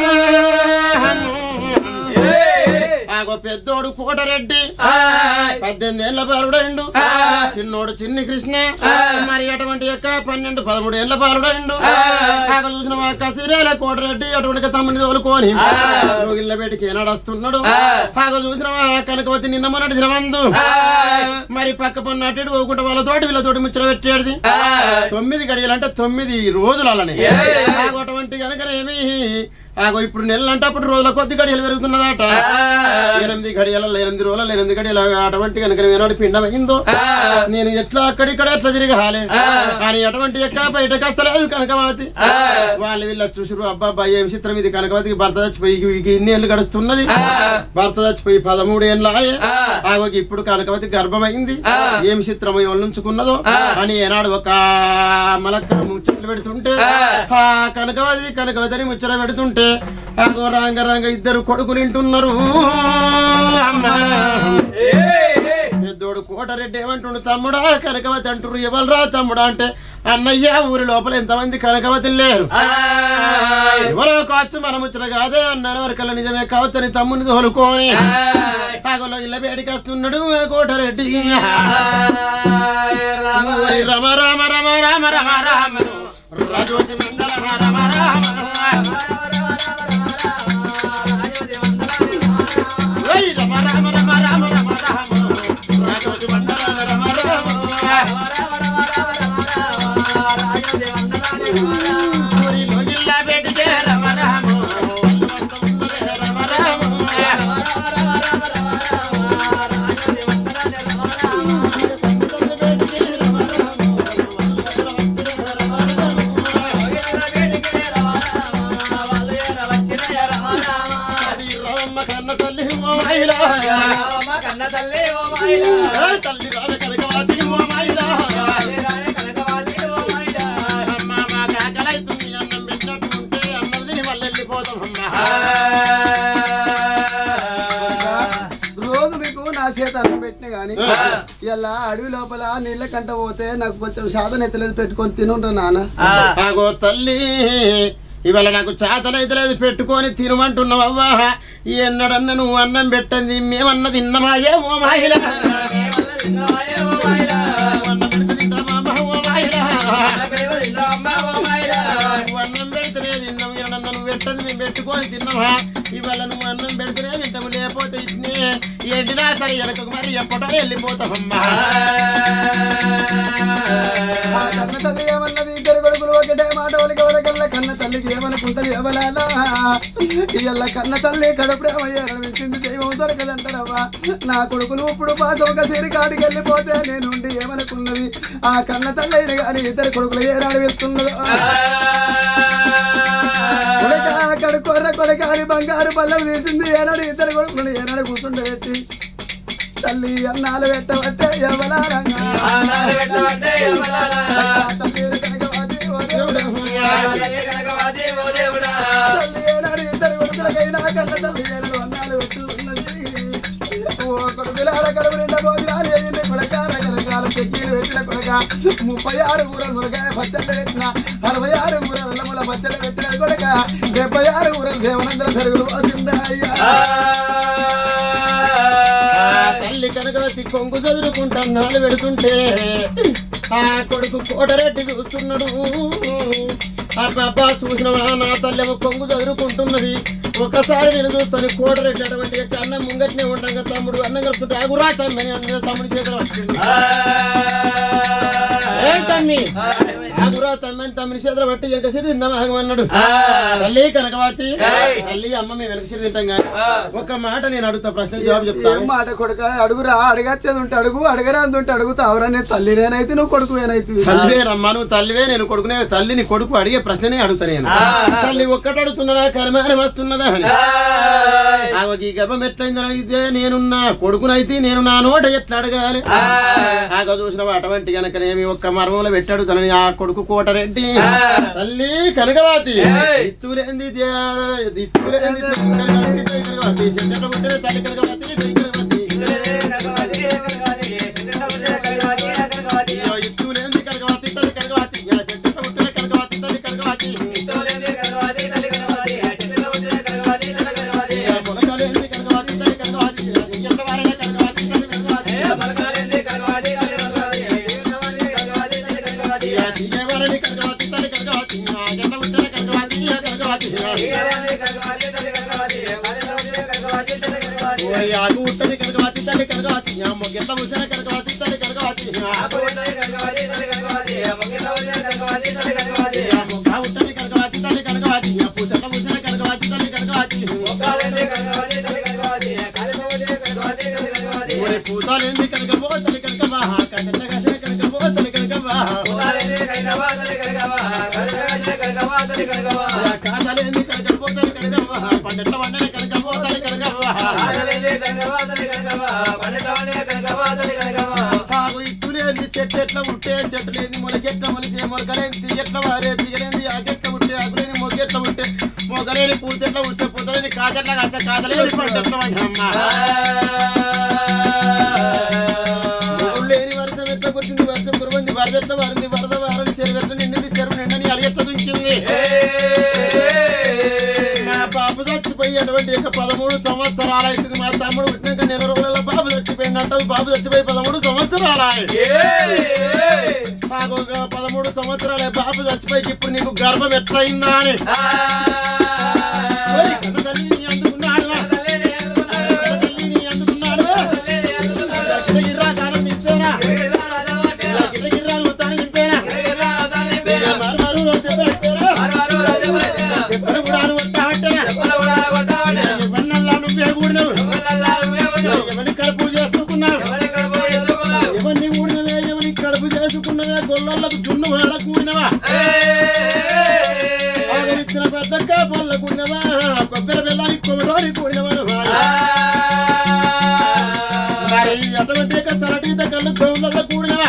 ఆగో పెద్దోడు కోటరెడ్డి పద్దెనిమిది ఏళ్ళ పాలుడైండు చిన్నోడు చిన్ని కృష్ణ మరి అటువంటి యొక్క పన్నెండు పదమూడు ఏళ్ళ పాలుడైండు ఆగ చూసిన మా అక్క సిరేల కోటరెడ్డి అటువంటి తమ్ముని తోలుకొని రోగిళ్ళ బయటికి ఏనాడు వస్తున్నాడు ఆగ చూసిన మా కనకవతి నిన్న మొన్నటి దినమందు మరి పక్క పన్ను అటు ఇటు పోకుండా వాళ్ళతోటి వీళ్ళతోటి ముచ్చట పెట్టేది తొమ్మిది గడియలు అంటే తొమ్మిది రోజులు అలానే ఆగో అటువంటి కనుకనేమి ఆగో ఇప్పుడు నెలలు అంటే అప్పుడు రోజుల కొద్ది గడియలు పెరుగుతున్నదట ఎనిమిది గడియల ఎనిమిది రోజులు ఎనిమిది గడియలు అటువంటి కనుక ఏనాడు పిండం అయిందో నేను ఎట్లా అక్కడిక్కడ ఎట్లా తిరగాలి అని అటువంటి ఎక్క బయట కష్టలేదు కనకవతి వాళ్ళు వీళ్ళ చూసిరు అబ్బా అబ్బాయి ఏం చిత్రం ఇది కనకవతికి భర్త చచ్చిపోయి ఇక ఇన్ని ఏళ్ళు గడుస్తున్నది భర్త చచ్చిపోయి పదమూడు ఏళ్ళు ఆయే ఆగో ఇప్పుడు కనకవతి గర్భమైంది ఏం చిత్రం ఎవరు ఉంచుకున్నదో అని ఏనాడు ఒక మలక్క ముచ్చట్లు పెడుతుంటే ఆ కనకవతి కనకవతిని ముచ్చట పెడుతుంటే ఆగో రాంగ రాంగ ఇద్దరు కొడుకులు వింటున్నారు అమ్మా పెద్దోడు కోటరెడ్డి ఏమంటుండు తమ్ముడా కనకవతి అంటారు ఎవరురా తమ్ముడా అంటే అన్నయ్య ఊరి లోపల ఎంతమంది కనకవతి లేరు ఎవరో కావచ్చు మన ముచ్చట కాదే అన్నాను వరకల్లా నిజమే కావచ్చు అని తమ్ముని తోలుకోని పాగలో ఇళ్ళ వేడికి వస్తున్నాడు ఆ కోటరెడ్డి ఊరి రమ రామ రమ రామ రమ రామ రాజోటి మండల రమ రామ ఓయ్ రమ రామ రమ రామ రమ రామ రాజోటి మండల రమ రామ ఊరిలో ఇళ్ళ వేడికే రమ రామ రమ రామ అది రామ కన్న తల్లి ఓ మహిళ ఏ తల్లి రామ కనకవాసి ఓ మహిళ అమ్మ మా కాకలైతుంది అన్నం పెట్టినట్టుంటే అన్నం తిని మళ్ళీ వెళ్ళిపోతాం అమ్మ రోజు మీకు నా చేత అన్నం పెట్టిన గాని ఇలా అడవి లోపల నీళ్ళ కంట పోతే నాకు కొంచెం శాతం ఎత్తలేదు పెట్టుకొని తినుంటా నాన్న ఆగో తల్లి ఇవాళ నాకు చేతనైతే లేదు పెట్టుకొని తినమంటున్నావు అవ్వా ఎన్నడన్న నువ్వు అన్నం పెట్టండి మేమన్న తిన్నమాయే ఓ మహిళ అన్నం పెడితే తింటామా అమ్మ ఓ మహిళ నువ్వు అన్నం పెడితేనే తిన్నాం ఎన్నడన్న నువ్వు పెట్టండి మేము పెట్టుకొని తిన్నామా ఇవాళ నువ్వు అన్నం పెడితేనే తింటాము లేకపోతే ఇట్నే ఏంటినా సరే వెనకకు మరి ఎప్పటో వెళ్ళిపోతామమ్మా ఆ కన్న తల్లి ఏమన్నది ఇద్దరు కొడుకులు ఒకటే మాట ఒలికి వరకల్లా కన్న తల్లికి ఏమనుకుంటది ఎవలాలా ఇయ్యల్ల కన్న తల్లి కడపడేమయ్యా నడిపించింది దైవం దొరకదంటారవ్వా నా కొడుకులు ఇప్పుడు పాసం ఒక సిరి కాడికి వెళ్ళిపోతే నేను ఉండి ఏమనుకున్నది ఆ కన్న తల్లి అయిన కానీ ఇద్దరు కొడుకులు ఏ నాడు వెళ్తున్నదో కొడక అక్కడ కొర్ర కొడక అని బంగారు పళ్ళం తీసింది ఏనాడు ఇద్దరు కొడుకులు ఏనాడు కూర్చుండబెట్టి తల్లి అన్నాలు పెట్టబట్టే ఎవలారంగా తల్లి కనకవాది ఓ దేవుడా. తల్లి ఏనాడు ఇద్దరు కొడుకులకైనా కన్న తల్లి ఏనాడు అన్నాలు పెట్టుకున్నది ఓ కొడుకులార కడుపు నిండా భోజనాలు వేయింది కొడక రకరకాల చట్నీలు పెట్టిన కొడక ముప్పై ఆరు కూరలు మురగాయ పచ్చళ్ళు పెట్టిన అరవై ఆరు కూరల అల్లముల పచ్చళ్ళు పెట్టిన కొడక డెబ్బై ఆరు కూరలు దేవనందర సరుగులు పోసిందా అయ్యా ఆ తల్లి కనకవతి కొంగు చదురుకుంటా నాలు పెడుతుంటే ఆ కొడుకు కోటరెట్టి చూస్తున్నాడు అబ్బా చూసినవా నా తల్లేమో కొంగు చదురుకుంటున్నది ఒకసారి నేను చూస్తాను కోటరెట్టి అటువంటి యొక్క అన్నం ముంగట్నే ఉండగా తమ్ముడు అన్నం కలుపుతుంటే ఆగురా తమ్మి అని అన్న తమ్ముడి చేతులు పట్టిండు ఏ తమ్మి ఆగురా తమ్మని తమ్మిని చేతులు బట్టి వెనక సిరి తిందాం ఆగమన్నాడు తల్లి కనకవాతి తల్లి అమ్మ మేము వెనక సిరి తింటాం కానీ ఒక్క మాట నేను అడుగుతా ప్రశ్న జవాబు ఏం చెప్తాను మాట కొడుక అడుగురా అడగచ్చేది ఉంటే అడుగు అడగరాంది ఉంటే అడుగుతావురా నేను తల్లి నేనైతే నువ్వు కొడుకు నేనైతే తల్లివే రమ్మా నువ్వు తల్లివే నేను కొడుకునే తల్లిని కొడుకు అడిగే ప్రశ్ననే అడుగుతా నేను తల్లి ఒక్కటి అడుగుతున్నదా కరిమానం వస్తున్నదా అని ఆమెకి ఈ గర్భం ఎట్లయిందని అడిగితే నేనున్నా కొడుకునైతే నేను నా నోట ఎట్లా అడగాలి ఆగ చూసిన అటువంటి కనుకనేమి ఒక్క మర్మంలో పెట్టాడు తనని ఆ కొడుకు కోటరెడ్డి తల్లి కనకవాతి దిత్తులేంది దే- దిత్తులేంది కనకవాతి, కనకవాతి, చెట్టెట్ల పుట్టిన తల్లి కనకవాతి, తల్లి కనకవాతి. ఇయ్యో, ఇత్తులేంది కనకవాతి, తల్లి కనకవాతి. ఇలా చెట్టెట్ల పుట్టిన కనకవాతి, తల్లి కనకవాతి. ఇయ్యో, కొనకలేంది కనకవాతి, తల్లి కనకవాతి. ఇలా దియ్యంత వారనే కనకవాతి, తల్లి కనకవాతి. ఇలా దియ్యవారని కనకవాతి, తల్లి కనకవాతి. ఆ జంట పుట్టిన కనకవాతి, ఇలా కనకవాతి. ఓరి ఆకు పుట్టని కనకవాతి, తల్లి కనకవాతి. ఆ మొగ్గెట్ల పుట్టిన కనకవాతి, తల్లి కనకవాతి. ఆ మొగ్గ పుట్టని కనకవాతి, తల్లి కనకవాతి. ఆ పూతెట్ల పుట్టిన కనకవాతి, తల్లి కనకవాతి. ఓరి పూతాలేంది కనకవో, తల్లి కనకవా. కన్నెట్ల కాసిన కనకవో, తల్లి కనకవా. ఆ కాదలేంది కనకవో, తల్లి కనకవా. పండెట్ల వండని కనకవో, తల్లి కనకవా. ఆగు ఇట్టులేంది చెట్టు ఎట్లా ఉంటే చెట్టు లేని మొలకెట్ల మొలిచే మొలకలేంది ఎట్ల వారే దిగలేంది ఆకెట్ల ఉంటే ఆకులేని మొగ్గెట్ల ఉంటే మొగలేని పూతెట్ల ఉస్తే పూతలేని కాదెట్ల కాస కాదలేని పంటెట్ల వండమ్మ మొగుడు లేని వర్షం ఎట్ల కురిసింది వర్షం కురువంది వరదెట్ల వారింది వరద వారని చెరువు ఎట్ల నిండింది చెరువు నిండని అలిగెట్ల దుంకింది మా పాప చచ్చిపోయి అటువంటి యొక్క పదమూడు సంవత్సరాలు అవుతుంది మా తమ్ముడు పుట్టినాక నెల రోజుల పాప చచ్చిపోయింది అంటావు పాప చచ్చిపోయి పదమూడు సంవత్సరాలు నాకు ఒక పదమూడు సంవత్సరాలే పాప చచ్చిపోయి ఇప్పుడు నీకు గర్భం ఎట్లయిందా అని ఓయ్, కన్న తల్లి నీ అందుకున్నాడు కన్న తల్లి నీ అందుకున్నాడు గిర్రా దానం నింపేనా గిర్రా మొత్తాన్ని నింపేనా మారు మారు రోజు పెట్టేనా ఎప్పుడు కూడా వస్తా అంటేనా ఎవరినల్లా నువ్వే కూడినవు ఎవరిని కడుపు చేసుకున్నావు ఎవరిని కూడినవే ఎవరిని కడుపు చేసుకున్నవే గొల్లలకు జున్ను వేళ కూడినవా ఆగరిచ్చిన పెద్దక్క పళ్ళ కూడినవా కొబ్బరి బెల్లానికి కొమ్మడోని కూడినవా మరి అటువంటి యొక్క సరటీత కళ్ళు గౌన్లలో కూడినవా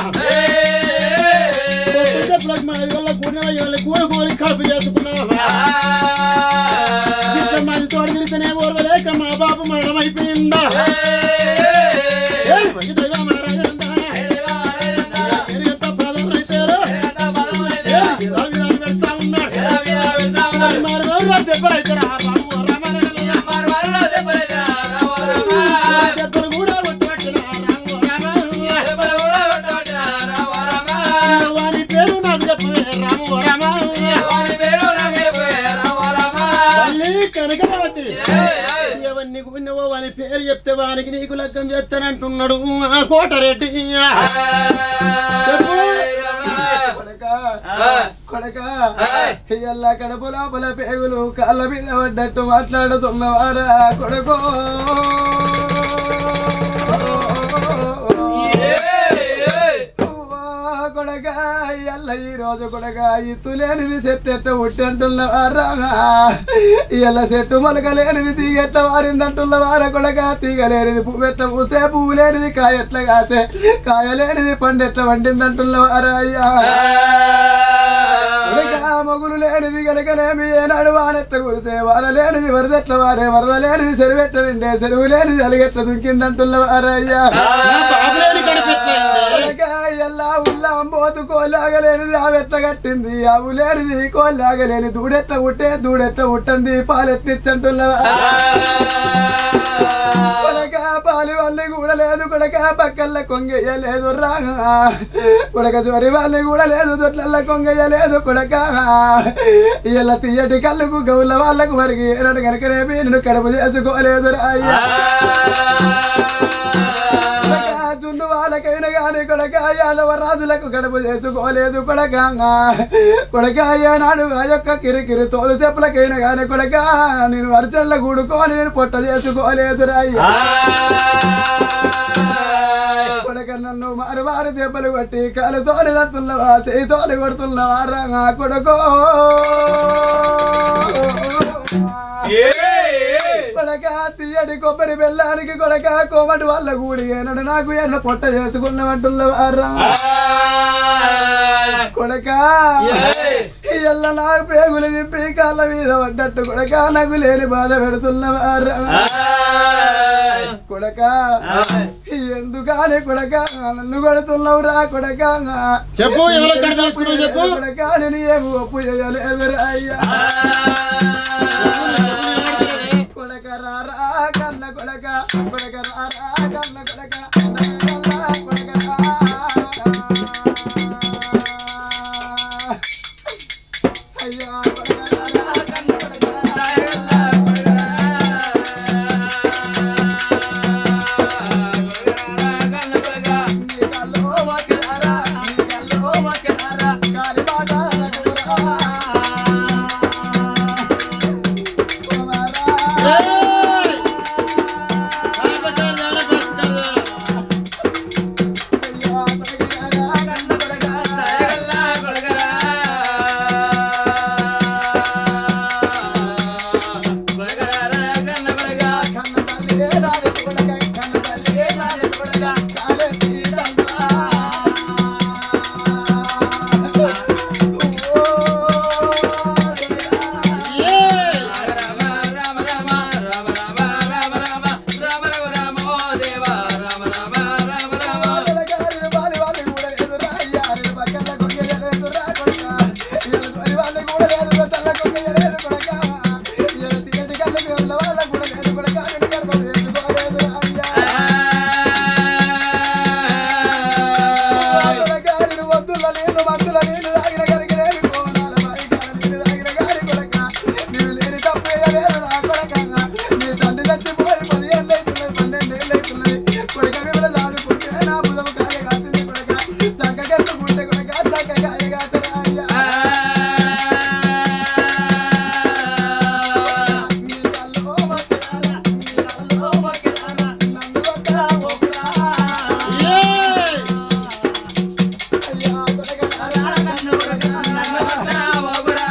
కొత్త చెప్పులకు మన వల్ల కూడినవా ఎవరి కూడి కోరి కడుపు చేసుకున్నావా ఇట్లా మంది తోడగిరితేనే ఓర్వలేక మా బాబు మరణం అయిపోయిందా ఏయ్, మంచి దైవ మహారాజందానా? మీరు ఎంత బాధలు అయిపోయారో? ఏయ్, ఇలా వీరాలు పెడతా ఉన్నారు. మరి మరి ఎవరు దెబ్బలు అవుతారా? బాబు, రామారాజయ్య. దెబ్బలు కూడా కొట్టబట్టిన రాము రామ. వాని పేరు నాకు చెప్పవే రాము రామ. తల్లి కనకరావతి ఎవరిని ఉన్నవో వాని పేరు చెప్తే వానికి నీకు లగ్గం చేస్తానంటున్నాడు ఆ కోటరెడ్డి చెప్పు కొడక కొడక ఇయ్యల్లా కడుపు లోపల పేగులు కాళ్ళ మీద పడ్డట్టు మాట్లాడుతున్నవారా కొడుకో ఓ కొడక ఇయ్యల్ల ఈ రోజు కొడక ఇత్తులేనిది చెట్టు ఎట్ట ఉట్టంటున్నవారా ఇయ్యల్ల చెట్టు మొలకలేనిది తీగెట్ల వారిందంటున్నవారా కొడక తీగలేనిది పువ్వు ఎట్ల పూసే పువ్వు లేనిది కాయ ఎట్ల కాసే కాయ లేనిది పండు ఎట్ల వండిందంటున్నవారా అయ్యా ఉడక మొగులు లేనిది గనకనేమి ఏనాడు వానెట్ల కురిసే వాన లేనిది వరదెట్ల వారే వరద లేనిది సెరువెట్ల నిండే సెరువు లేనిది అలిగెట్ల దుంకిందంటున్న వారయ్యా నా బాబులేని కనిపెట్లయింది ఉడక ఎల్లా ఉల్లాం పోతు కోలాగలేనిది ఆవెట్ల కట్టింది ఆవు లేనిది కోలాగలేని దూడెట్ల ఉట్టే దూడెట్ల ఉట్టంది పాలెట్టిచ్చంటున్నవా కొడక పాలి వాళ్ళని కూడా లేదు కొడక పక్కల్ల కొంగయ్యలేదు రా కొడక చోరి వాళ్ళని కూడా లేదు దొడ్లల్ల కొంగయ్యలేదు కొడక ఇలా తీయటి కళ్ళకు గౌల వాళ్ళకు మరికి ఏనాడు కనుక రేపి నేను కడుపు చేసుకోలేదు రా అయ్యా కొడక జున్ను వాళ్ళకైనా గాని కొడక కొడక యాదవ రాజులకు గడుపు చేసుకోలేదు కొడక కొడక నాడు ఆ యొక్క కిరికిరి తోలు చెప్పులకైనా కానీ కొడక నేను అర్చనల కూడుకొని నేను పొట్ట చేసుకోలేదు రాయ్యా కొడక నన్ను మారు మారు దెబ్బలు కొట్టి కాలుతోని తత్తున్నవా చేయితోని కొడుతున్నవా రా కొడుకో కొడక తీయటి కొబ్బరి బెల్లానికి కొడక కోమటి వాళ్ళ కూడి ఏనాడు నాకు ఎన్న పొట్ట చేసుకున్నవంటున్నవా రా కొడక ఎల్ల నాకు పేగులు తిప్పి కాళ్ళ మీద పడ్డట్టు కొడక నాకు లేని బాధ పెడుతున్నవా రా కొడక ఎందుకని కొడక నన్ను కొడుతున్నావు రా కొడక చెప్పు ఎవరో కట్ చేసుకున్నావు చెప్పు కొడక నేను ఏమి ఒప్పు చేయలేదు రా అయ్యా కొడక రారా కన్న కొడక కొడక రారా కన్న కొడక నల్ల కొడక రా. అయ్యా కొడక రారా కన్న కొడక నీ కల్లో మకిలారా, నీ కల్లో మకిలారా, కాలి బాధాల కుమారా. కుమారా. అయ్యా కొడక రారా కన్న కొడక కన్న తల్లి రాజు కొడక కన్న తల్లి రాజు కొడక కాలెత్తి దండా. కొడకారిని వారి వాళ్ళు కూడా ఎదురా అయ్యారు పక్కన కొంగెలేదు రా కొడక ఎదురు వాళ్ళు కూడా లేదు తల్ల కొంగెలేదు కొడక ఎదురు తీయటి కళ్ళకి ఉన్న వాళ్ళ కూడా లేదు కొడక రెండు గర్భం చేసుకోలేదు రా అయ్యా కొడకారిని వద్దుల నీళ్ళు మద్దుల నీళ్ళు తాగిన కరికి లేని కోనాల బాయికాల నీళ్ళు తాగిన గారి కొడక నీవు లేని తప్పేయలేదు నా కొడక నీ తండ్రి చచ్చిపోయి పది ఏళ్ళు అవుతున్నది పన్నెండు ఏళ్ళు అవుతున్నది కొడక మిమ్మల్ని చదువుకుంటే నా బుధము కాయ కాస్తుంది కొడక సంకగెత్తుకుంటే కొడక సంకగాయ కాదురా అయ్యా నీ కల్లో మక్కలారా, నీ కల్లో మక్కలారా, నన్ను కొట్టా పోకురా. అయ్యా కొడక రారా, నన్ను కొడక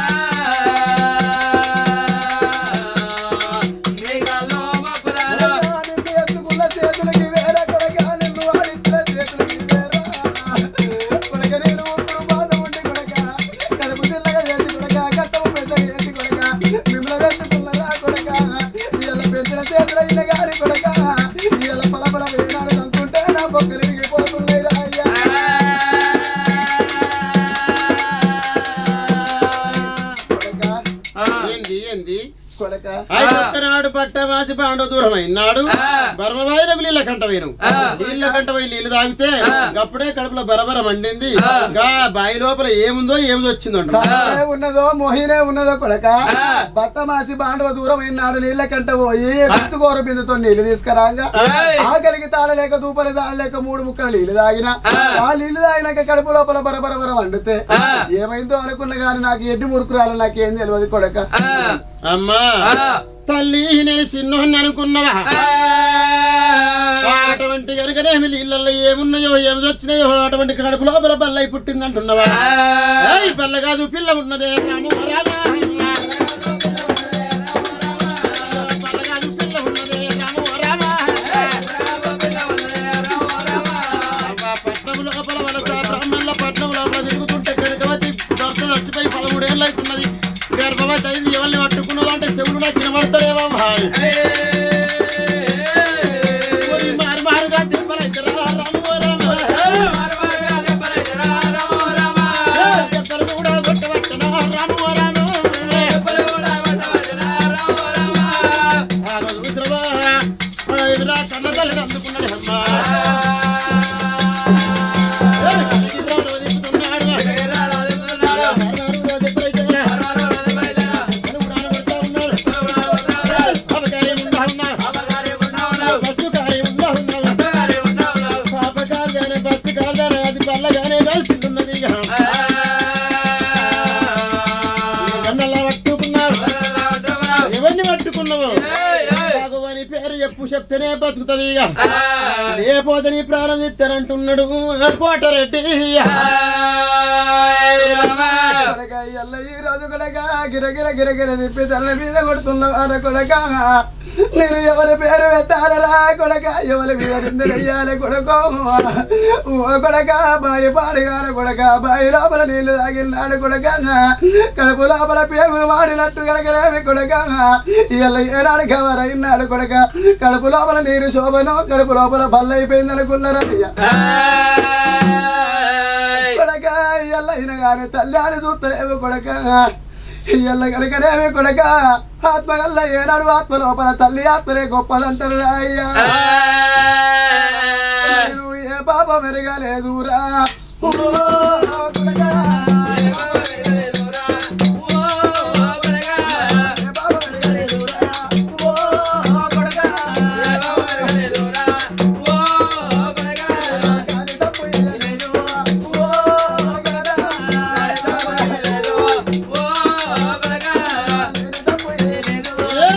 నిన్ను ఎత్తుకున్న చేతులకి వేరే కొడక నిన్ను ఆడించిన చేతులకి వేరే కొడక నేను ఇప్పుడు బాధ ఉండి కొడక కడుపు చిల్లగా చేసి కొడక కట్టము పెద్దగా చేసి కొడక మిమ్మల్ని పెంచుకున్నదా కొడక ఇవాళ పెంచిన చేతులైన గారి కొడక ఇవాళ పలపల వేనాడు అనుకుంటే నా బొక్కలు విరిగిపోతున్నాయి రా అయ్యా కొడక ఏంది ఏంది కొడక ఆయన ఒక్కనాడు పట్టవాసి పాండవ దూరం అయినాడు బర్మబాయిలకు నీళ్ళ కంట వేను నీళ్ళ కంట పోయి నీళ్ళు తాగితే అప్పుడే కడుపులో బరబర మండింది గా బాయి లోపల ఏముందో ఏమి వచ్చిందంట ఏ ఉన్నదో మోహినే ఉన్నదో కొడక బట్ట మాసి బాండవ దూరం అయినాడు నీళ్ళ కంట పోయి కంచుకోర బిందుతో నీళ్లు తీసుకురాగా ఆకలికి తాళలేక దూపలి తాళలేక మూడు ముక్కలు నీళ్లు తాగిన ఆ నీళ్లు తాగినాక కడుపు లోపల బరబర బర వండితే ఏమైందో అనుకున్నా గాని నాకు ఎడ్డి మురుకురాలు నాకేం తెలియదు కొడక అమ్మా తల్లి నేను సిన్నోహన్ అనుకున్నవా అటువంటి కనుకనేమి నీళ్ళల్లో ఏమున్నాయో ఏమి వచ్చినాయో అటువంటి కడుపు లోపల బల్లై పుట్టిందంటున్నవా ఏయ్ బల్ల కాదు పిల్ల ఉన్నదే రాము రామా. బల్ల కాదు పిల్ల ఉన్నదే రాము రామా. అవ్వ పట్నం లోపల వలస బ్రాహ్మణుల పట్నం లోపల తిరుగుతుంటే కనుకవతి భర్త చచ్చిపోయి పదమూడేళ్ళు అవుతున్నది గర్భవతి అయింది ఎవరిని పట్టుకున్నదో అంటే చెవులు నాకు వినబడతలేవా భాయ్ ఓరి మారు మారుగా తిప్పలైతే రా రాము రామ. ఎవ్వరు కూడా కొట్టవచ్చనా రాము రాము. ఆ రోజు చూసినవా? ఆ ఇలా కన్న తల్లిని అందుకున్నాడు అమ్మా. ఏ, కన్నీరు రోజు తిప్పుతున్నాడు. రోజు ఎప్పుడైతే రా. అనుకున్నాను కొడతా ఉన్నాడు. పాపకారి ఉందా ఉన్నా. బస్సు కారి ఉందా ఉన్నా. పాపకారి అని బస్సు కాదని బతుకుతావి ఇక లేకపోతే నీ ప్రాణం ఇస్తానంటున్నాడు కోటరెడ్డి కొడకా, ఇయ్యాల ఈ రోజు కొడకా, గిరగిర గిరగిర నిప్పి తల మీద కొడుతున్నవారు కొడక నేను ఎవరి పేరు పెట్టాలరా కొడక ఎవరి మీద నిందలయ్యాలి కొడకో ఓ కొడక బాయి పాడిగాను కొడక బాయి లోపల నీళ్లు తాగినాడు కొడక కడుపు లోపల పేగులు వాడినట్టు కడగలేమి కొడక ఇవాళ ఏనాడు కవర్ అయినాడు కొడక కడుపు లోపల నీరు శోభను కడుపు లోపల బల్ల అయిపోయింది అనుకున్నారయ్యా కొడక ఇయ్యాల అయిన గాని తల్లి అని చూస్తలేవు కొడక ఇయ్యాల కనుకనేమి కొడక ఆత్మ గల్ల ఏనాడు ఆత్మ లోపల తల్లి ఆత్మనే గొప్పదంటారు అయ్యా నేను ఏ పాప మెరగలేదురా ఓ కొడక ఏ పాప మెరగలేదురా ఓ కొడక కాలి తప్పు ఇయ్యలేదు ఓ కొడక తప్పు ఇయ్యలేదు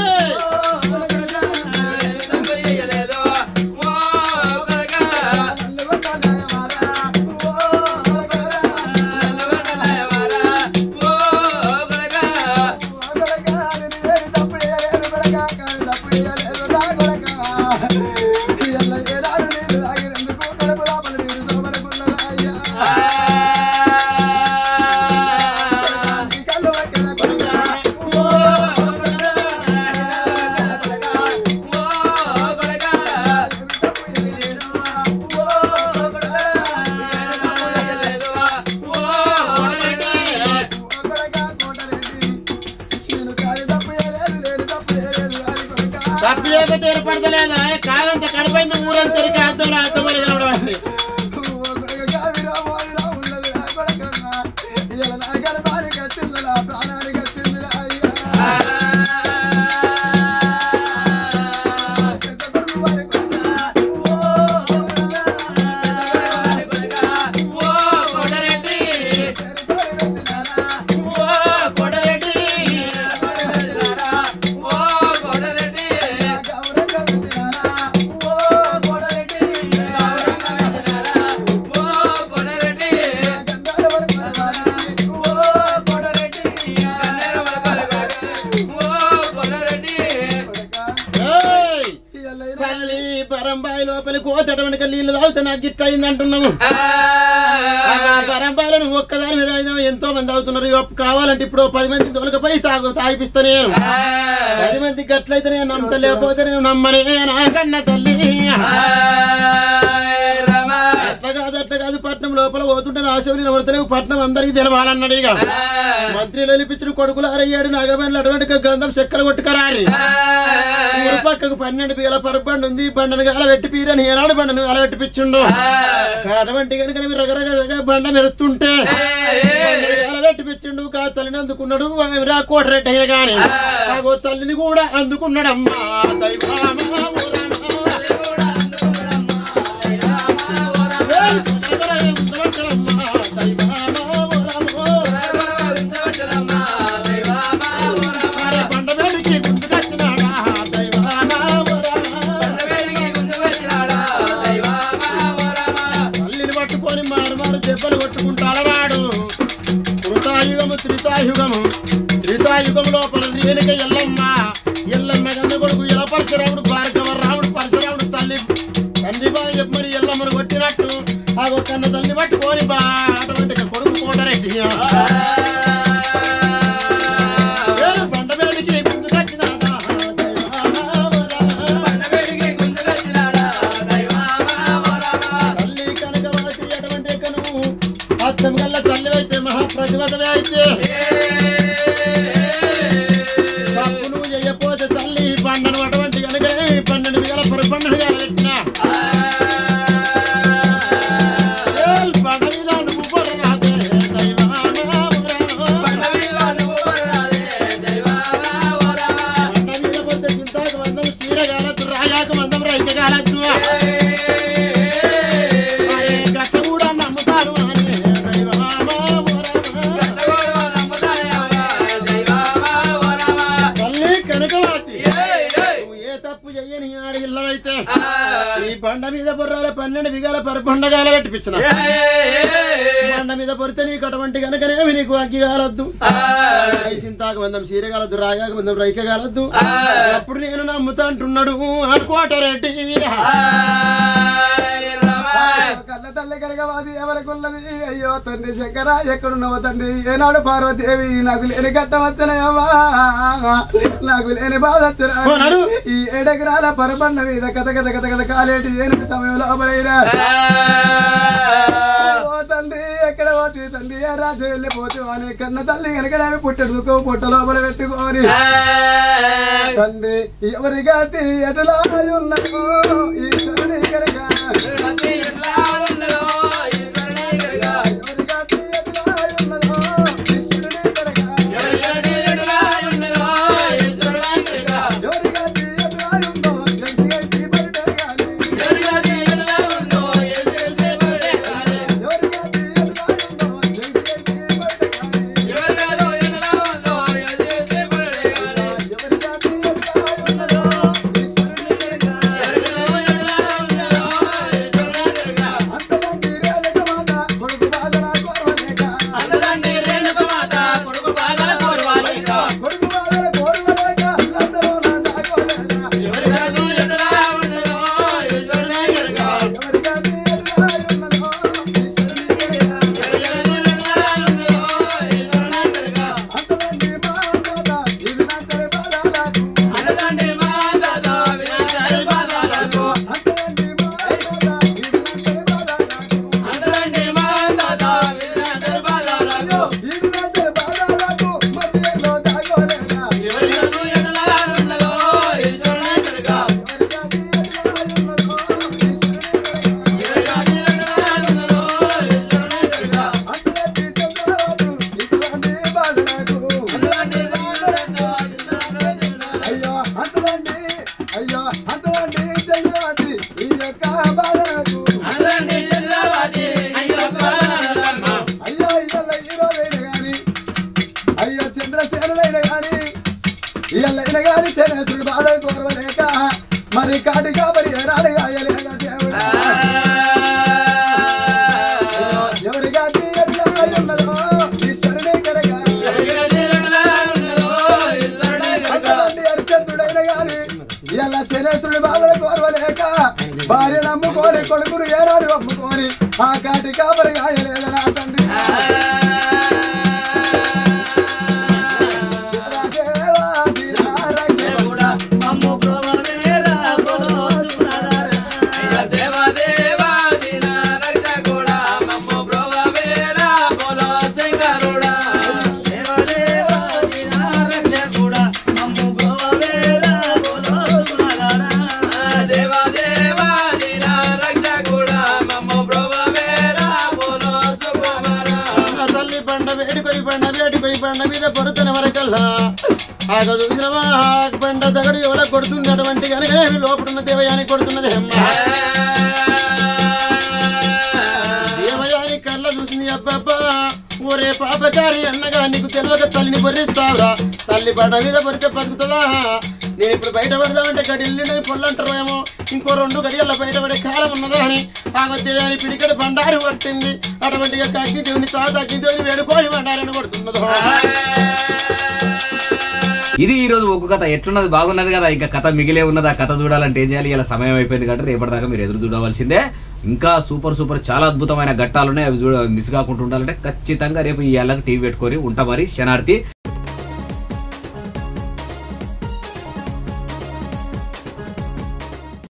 తప్పి లేకపోతే ఏర్పడతలేదా కాలంత కడిపోయింది ఊరంతా తిరిగి అర్థంలో అర్థమని కనబడవండి ప్రాణానికి వచ్చింది అయ్యా పెద్ద కొడుకు వారి కొడుకా. ఏయ్! తల్లి పరంబాయి లోపలి కోతటవనికి నీళ్లు తాగితే నాకు గిట్ట అయింది అంటున్నాము పరంబాయిలో నువ్వు ఒక్కదాని మీద అయితే ఎంతో మంది అవుతున్నారు ఇవ్వ కావాలంటే ఇప్పుడు ఓ పది మంది తోలకపోయి తాగు తాగిపిస్తా నేను పది మంది గట్లయితే నేను నమ్మత లేకపోతే నేను నమ్మనే నా కన్న తల్లి అట్లా కాదు అట్లా కాదు పట్నం లోపల పోతుంటే నా శివుని నమ్మతలేవు పట్నం అందరికి తెలవాలన్నాడు ఇక మంత్రులు వెళ్ళిపించిన కొడుకులు అరయ్యాడు నాగబండ్లు అటువంటి గంధం చక్కెర కొట్టుకరారి ఊరు పక్కకు పన్నెండు పీల పరబండి ఉంది బండను గాల పెట్టి పీరని ఏనాడు బండను గాల పెట్టి పిచ్చుండు కాటవంటి కనుక మీరు రగరగ రగ బండ మెరుస్తుంటే బండను గాల పెట్టి పిచ్చుండు కా తల్లిని అందుకున్నాడు రా కోట రెడ్డి అయిన గాని ఆగో తల్లిని కూడా అందుకున్నాడమ్మా దైవమా బండమేడికి గుంతుకొచ్చినాడా దైవానా తల్లిని పట్టుకొని మారు మారు దెబ్బలు కొట్టుకుంటాడు రాడు కృతాయుగము త్రితాయుగము త్రితాయుగము లోపల రేణుక ఎల్లమ్మ ఎల్లమ్మ గంద కొడుకు ఎల పరశురాముడు భార్గవ రాముడు పరశురాముడు తల్లి తండ్రి బాగా చెప్పమని ఎల్లమ్మను కొట్టినట్టు ఆ కన్న తల్లి పట్టుకొని బా అటువంటి కొడుకు కోటరెడ్డి ఏలు బండమేడికి గుంతుకొచ్చినాడా తల్లి కనకవతి అటువంటి కను అర్థం గల్ల తల్లి అయితే మహాప్రతిభతమే అయితే తప్పు నువ్వు చేయకపోతే తల్లి పండను అటువంటి కనుక పన్నెండు వేల పొరపండుగా పెట్టిన పండ మీద నువ్వు పొరరాదే దైవానా పన్నెండు బిగాల పరపండగాల పెట్టిపించిన బండ మీద పొరితే నీకు అటువంటి కనుకనేమి నీకు అగ్గి కాలొద్దు సింతాక మందం సీర కాలొద్దు రాగాక మందం రైక కాలొద్దు అప్పుడు నేను నమ్ముతా అంటున్నాడు అనుకోటరెడ్డి కన్న తల్లి కనకవాది ఎవరికున్నది అయ్యో తండ్రి శంకర ఎక్కడున్నావు తండ్రి ఏనాడు పార్వతీదేవి నాకు లేని గట్టం వచ్చినాయమ్మా నాకు లేని బాధ ఓ నడు. వచ్చిన ఈ ఏడెకరాల పరబండ మీద కథ కథ కథ కథ కాలేటి ఏనుగు సమయంలో పడైనా ఓ తండ్రి ఎక్కడ పోతే తండ్రి ఏ రాజు వెళ్ళిపోతే అని కన్న తల్లి కనుక పుట్టెడుకో పుట్ట లోపల పెట్టుకోని తండ్రి ఎవరిగా ఎటులా ఉన్నాము ఈశ్వరుని కనుక ఎవరిగా ఎటులా ఉన్నదో ఈశ్వరుని కనుక ఎవరిగా ఎటులా ఉందో తెలిసి తెలిసి పడితే గాని ఎవరిగా ఎటులా ఉందో తెలిసి తెలిసి పడితే గాని ఎవరిగా ఎటులా ఉన్నదో ఈశ్వరుని కనుక అంతమంది రేలక మాట కొడుకు బాధల కోరవలేక కొడుకు బాధల కోరవలేక అందరూ నా దాగోలేదా ఎవరిగా ఎటులా ఉన్నదో ఈశ్వరుని కనుక అంతమంది మాటల ఇది నా సరి బాధలకు అంతమంది మాటల ఇది నా సరి బాధలకు అయ్యో ఇది నా సరి బాధలకు మధ్యలో దాగోలేదా ఎవరిగా ఎటులా ఉన్నదో ఈశ్వరుని కనుక అంతమంది చంద్రరాజు ఇటువంటి బాధలకు అయ్యో అంతమంది అయ్యో అంతమంది చంద్రరాజు ఈ యొక్క బాధలకు అయ్యో ఇళ్ళ హీరోలైన గాని అయ్యో చంద్రసేనులైన గాని ఇళ్ళైన గాని శనేశ్వరుడు బాధ కోరవలేక మరి కాటి కాబట్టి ఏనాడు గాయలేక దేవుడా ఎవరిగా తీయట్లా ఉన్నదో ఈశ్వరుడే కనుక అంతమంది హరిచంద్రుడైన గాని ఇలా శనేశ్వరుడు బాధలు కోరవలేక భార్య నమ్ముకోని కొడుకును ఏనాడు అమ్ముకోని ఆ కాటి కాపరి గాయలేదు నా తండ్రి దేవా, దీనా రక్షకుడా, నా తల్లి పండ వేడికొయి పండ వేడికొయి పండ మీద పొరుతున్న వరకల్లా ఆగ చూసినవా ఆ పండ దగడు ఎవడ కొడుతుంది అటువంటి కనుకనే లోపడున్న దేవయాని కొడుతున్నది అమ్మ దేవయాని కళ్ళ చూసింది అబ్బబ్బా ఒరే పాపకారి అన్నగా నీకు తెలియక తల్లిని పొరిస్తావురా తల్లి పండ మీద పొరితే బతుకుతుందా నేను ఇప్పుడు బయట పడదామంటే గడిల్లి పొల్లంటారేమో ఇంకో రెండు గడియల్లో బయటపడే కాలం ఉన్నదా అని ఆగొద్దేవాని పిడికడి బండారు పట్టింది అటువంటి యొక్క అగ్నిదేవుని తాత అగ్నిదేవుని వేడుకోని బండారని కొడుతున్నదో ఇది ఈ రోజు ఒక్క కథ ఎట్లున్నది బాగున్నది కదా ఇంకా కథ మిగిలే ఉన్నది ఆ కథ చూడాలంటే ఏం చేయాలి ఇలా సమయం అయిపోయింది కాబట్టి రేపటిదాకా మీరు ఎదురు చూడవలసిందే ఇంకా సూపర్ సూపర్ చాలా అద్భుతమైన ఘట్టాలు ఉన్నాయి అవి చూడ మిస్ కాకుండా ఉండాలంటే ఖచ్చితంగా రేపు ఈ ఏళ్ళకి టీవీ పెట్టుకొని ఉంటా మరి శనార్థి